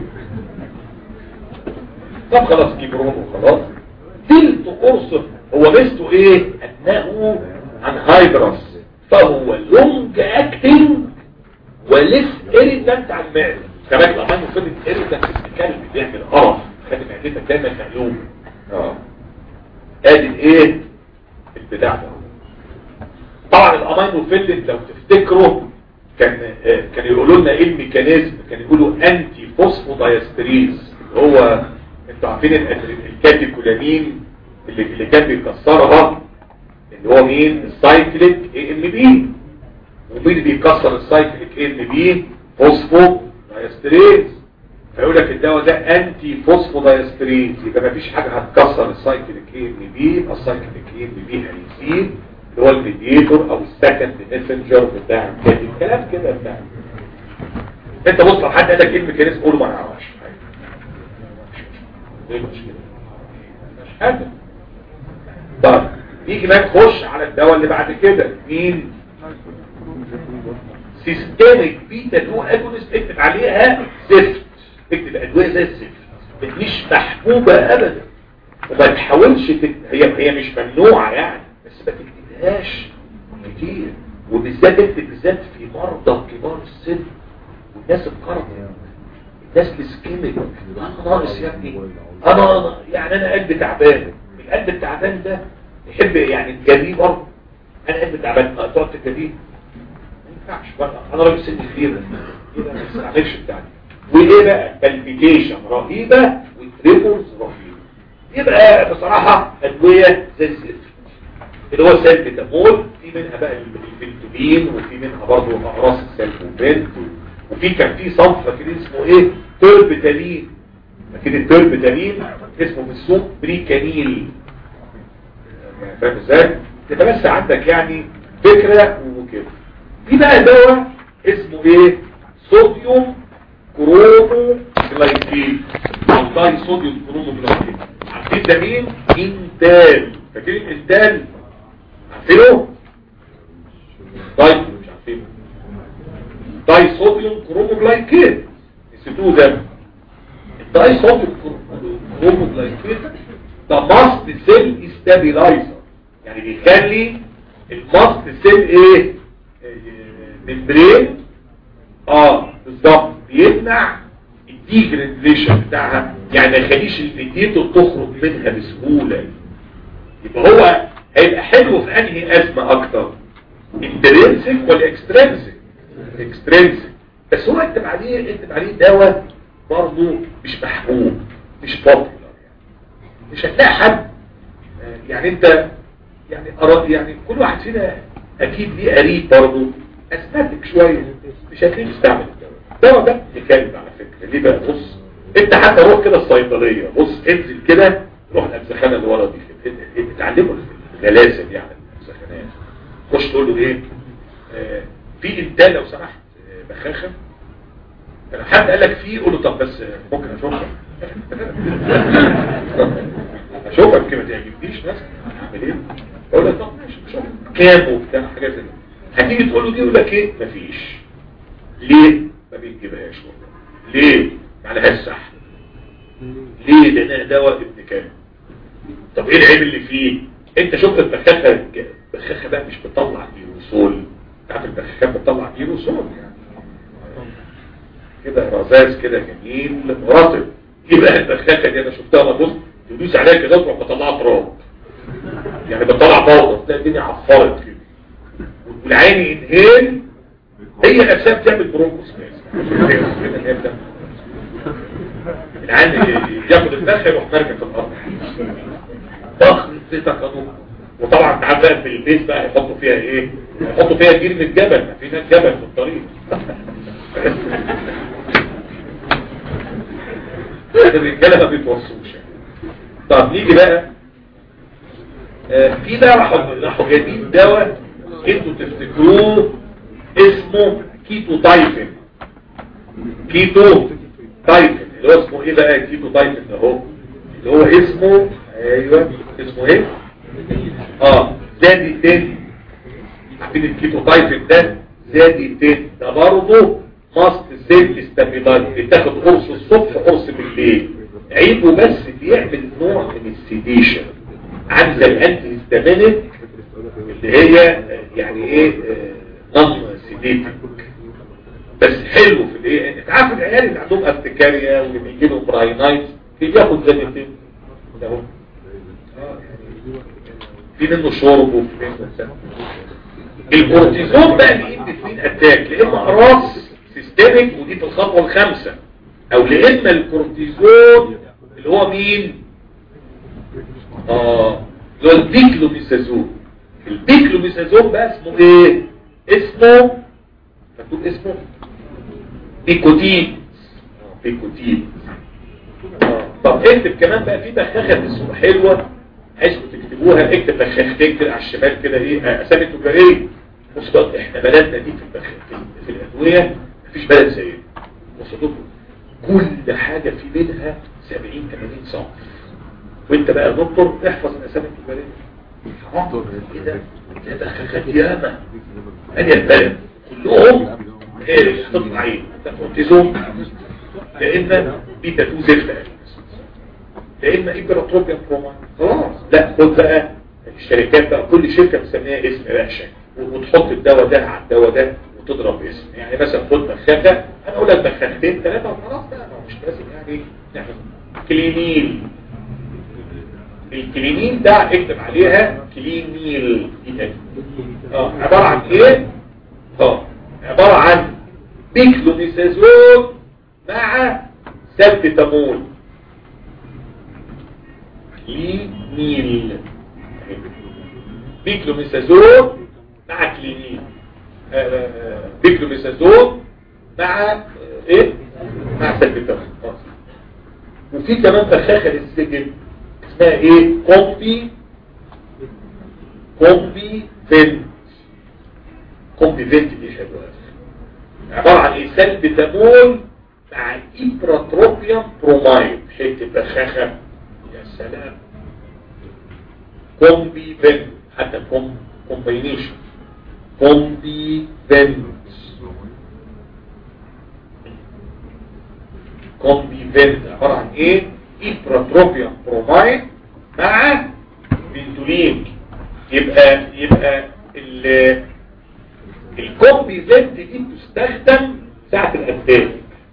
طب خلاص كبرون وخلاص تلت قرص هو ميزته ايه انه عن هايدرس فهو لونج اكتنج وليس اريدنت على المعده كمان الامان وفضل اريدنت الكلب بيعمل قرف خلي معدتك دايما مقلوبه اه ادي الايه البتاع ده طبعا الامينو فيلن لو تفتكروا كان آه كان يقولوا لنا ايه الميكانيزم كان يقولوا انتي فوسفودايستريز هو انتوا عارفين الكاتيكولامين اللي, اللي كان بيكسرها اللي هو مين السايكليك اي ام بي ومين اللي بيكسر السايكليك اي ام بي فوسفو دايستريز فيقول لك الدواء ده انتي فوسفو دايستريز يبقى ما فيش حاجه هتكسر السايكليك اي ام بي يبقى السايكليك اي ام بي هيزيد اللي هو الميديتور او السكند ميسنجر بتاع الكلام كده بتاع انت بص لو حد قال لك ايه الميكانيزم قول ما نعرفش ايه المشكلة مش حاجة طيب نيجي بقى نخش على الدواء اللي بعد كده مين سيستميك بيتا 2 اجونست اكتب عليها زفت اكتب ادويه زي الزفت مش محبوبه ابدا وما تحاولش تك... هي هي مش ممنوعه يعني بس ما تكتبهاش كتير وبالذات اكتب بالذات في مرضى كبار السن والناس القرض الناس الاسكيميك انا ناقص يا ابني انا يعني انا قلبي تعبان القلب التعبان ده يحب يعني تجريه برضه انا قلبي تعبان تقعد تجريه ما ينفعش انا راجل سن كبير كده ما تستعملش بتاعتي وايه بقى بالبيتيشن رهيبه تريمورز رهيب يبقى بصراحة أدوية زي الزفت اللي هو سالبيتامول في منها بقى الفنتولين وفي منها برضه اقراص السالبوفنت وفي كان في صنف فاكرين اسمه ايه توربيتالين فاكرين التوربيتالين اسمه في السوق بريكانيل فاهم ازاي تبقى بس عندك يعني فكرة وكده في بقى دواء اسمه ايه صوديوم كرومو جلايكيد او داي صوديوم كرومو جلايكيد عارفين ده مين انتال فاكرين انتال عارفينه طيب مش عارفينه داي صوديوم كرومو جلايكيد نسيتوه ده الداي صوديوم كرومو جلايكيد ده ماست سيل استابيلايزر يعني بيخلي الماست سيل ايه ممبرين اه بالظبط بيمنع الديجريديشن بتاعها يعني ما يخليش الفيتيتو تخرج منها بسهوله يبقى هو هيبقى حلو في انهي ازمه اكتر انترنسك ولا اكسترنسك اكسترنسك بس هو اكتب عليه اكتب عليه دواء برضه مش محبوب مش بوبولار يعني مش هتلاقي حد يعني انت يعني أراد يعني كل واحد فينا اكيد ليه قريب برضه اسمتك شويه مش هتلاقيه بيستعمل الدواء الدواء ده بكلب على فكره ليه بقى بص انت حتى روح كده الصيدليه بص انزل كده روح الامسخانه اللي ورا دي كده اتعلموا الغلاسه دي على الامسخانات خش تقول له ايه آه في انتاج لو سمحت آه بخاخه لو حد قال لك فيه قول له طب بس ممكن اشوفك اشوفك كده ما تعجبنيش مثلا اعمل ايه اقول لك طب ماشي شوف كام وبتاع حاجات زي هتيجي تقول له دي يقول لك ايه مفيش ليه ما بيجيبهاش والله ليه ما عليهاش صح ليه لانها دواء ابن كام طب ايه العيب اللي فيه انت شفت البخاخه البخاخه بقى مش بتطلع ايروسول تعرف البخاخات بتطلع ايروسول يعني كده رذاذ كده جميل رطب يبقى البخاخه دي انا شفتها بص تدوس عليها كده تروح مطلعها تراب يعني بتطلع بوضه تلاقي الدنيا عفرت كده والعين انهيل هي نفسها بتعمل برونكوس العين ياخد الفخ يروح مركب في الارض ضخم زيتك وطبعا تعال بقى في البيت بقى يحطوا فيها ايه يحطوا فيها جير من الجبل ما في ناس جبل في الطريق الرجاله ما بيتوصوش طب نيجي بقى آه في بقى راحوا راحوا جايبين دواء انتوا تفتكروه اسمه كيتو تايفن كيتو تايفن اللي هو اسمه ايه بقى كيتو تايفن ده هو اللي هو اسمه ايوه اسمه ايه اه زادي تاني عارفين الكيتو تايفن ده زادي تاني ده برضه ماست سيل استابيلايز بتاخد قرص الصبح قرص بالليل عيبه بس بيعمل نوع من السيديشن عامل زي الانتي هيستامينيك اللي هي يعني ايه نظم سيديتك بس حلو في الايه انت عارف العيال اللي عندهم ارتكاريا واللي بيجي لهم براينايت في بياخد زيتين اهو في منه شرب وفي منه الكورتيزون بقى اللي الاثنين اتاك يا اما اقراص سيستميك ودي في الخطوه الخامسه او لاما الكورتيزون اللي هو مين اه اللي هو الديكلوميسازون الديكلوميسازون بقى اسمه ايه اسمه مكتوب اسمه بيكوتين بيكوتين آه. طب اكتب كمان بقى في بخاخه في السوق حلوه عايزكم تكتبوها اكتب بخاختين كده على الشمال كده ايه اسامي تجاريه بص بقى احنا بلدنا دي في البخ... في, في الادويه مفيش بلد زينا بص كل حاجه في منها 70 80 صنف وانت بقى دكتور احفظ الاسامي التجاريه حرام ايه ده ده بخاخات ياما ادي البلد كلهم ايه تطلع عين كورتيزون يا اما بيتا 2 زفت يا اما امبراطروبيا بروما خلاص لا خد بقى الشركات بقى كل شركه مسميها اسم بقى وتحط الدواء ده على الدواء ده وتضرب اسم يعني مثلا خد بخاخه انا اقول لك بخاختين ثلاثه وخلاص بقى مش لازم يعني نعمل كلينيل الكلينيل ده اكتب عليها كلينيل اه عباره عن ايه اه عباره عن بيكلوميسازون مع سبتامول كلينيل بيكلوميسازون مع كلينيل آه، آه، بيكلوميسازون مع آه، ايه مع سلبيتامين وفي كمان بخاخه للسجن اسمها ايه كومبي كومبي فينت كومبي فينت دي حلوه عباره عن ايه سلبيتامول مع ايبراتروبيوم برومايد حته بخاخه يا سلام كومبي فينت حتى كوم كومبينيشن كومبي فينت كومبي فينت عباره عن ايه ايبراتروبيوم برومايد مع بنتولين يبقى يبقى ال الكومبي فينت دي بتستخدم ساعة الأنتاج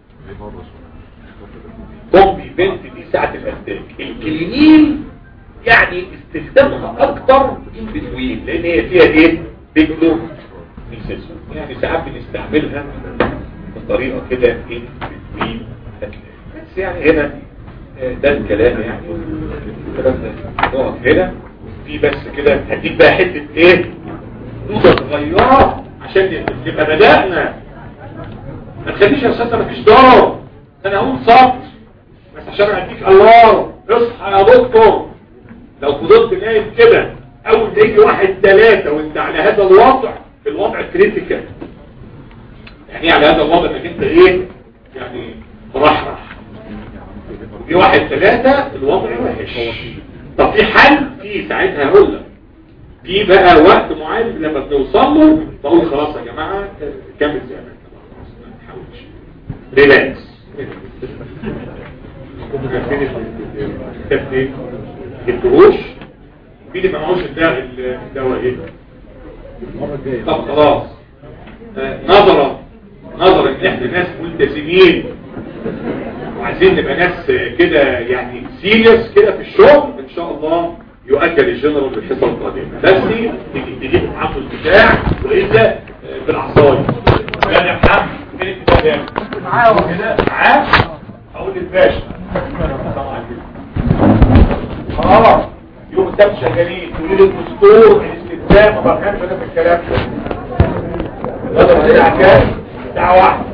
كومبي فينت دي ساعة الأنتاج الكلينين يعني استخدامها أكتر ان بتوين لأن هي فيها إيه؟ بيكلو ميسيسون يعني ساعات بنستعملها بطريقة كده ان بتوين بس يعني هنا آه، ده الكلام يعني الكلام ده نقف هنا في بس كده هديك بقى حتة ايه نقطة صغيرة عشان نبقى بدأنا ما تخليش يا استاذ مفيش دار انا هقول صبر بس عشان اديك الله اصحى يا دكتور لو فضلت نايم كده اول ما يجي واحد ثلاثة وانت على هذا الوضع الوضع كريتيكال يعني ايه على هذا الوضع انك انت ايه يعني مرحرح في واحد ثلاثة الوضع وحش طب في حل في ساعتها هقول لك في بقى وقت معين لما بنوصل له بقول خلاص يا جماعة كمل زي ما انت بقى، خلاص ما تحاولش ريلاكس الجروش في اللي ما معهوش الدواء الدواء ايه طب خلاص آه، نظرا نظرا ان احنا ناس ملتزمين وعايزين نبقى ناس كده يعني سيريس كده في الشغل ان شاء الله يؤجل الجنرال في الحصه القادمه بس تيجي تجيب معاكم البتاع والا آه، بالعصايه لا يا محمد فين الكتاب ده معاه كده معاه اقول للباشا طبعا كده. خلاص يوم السبت شغالين تقولوا لي الدستور الاستخدام ما بفهمش انا في الكلام ده الساعه كام؟ الساعه 1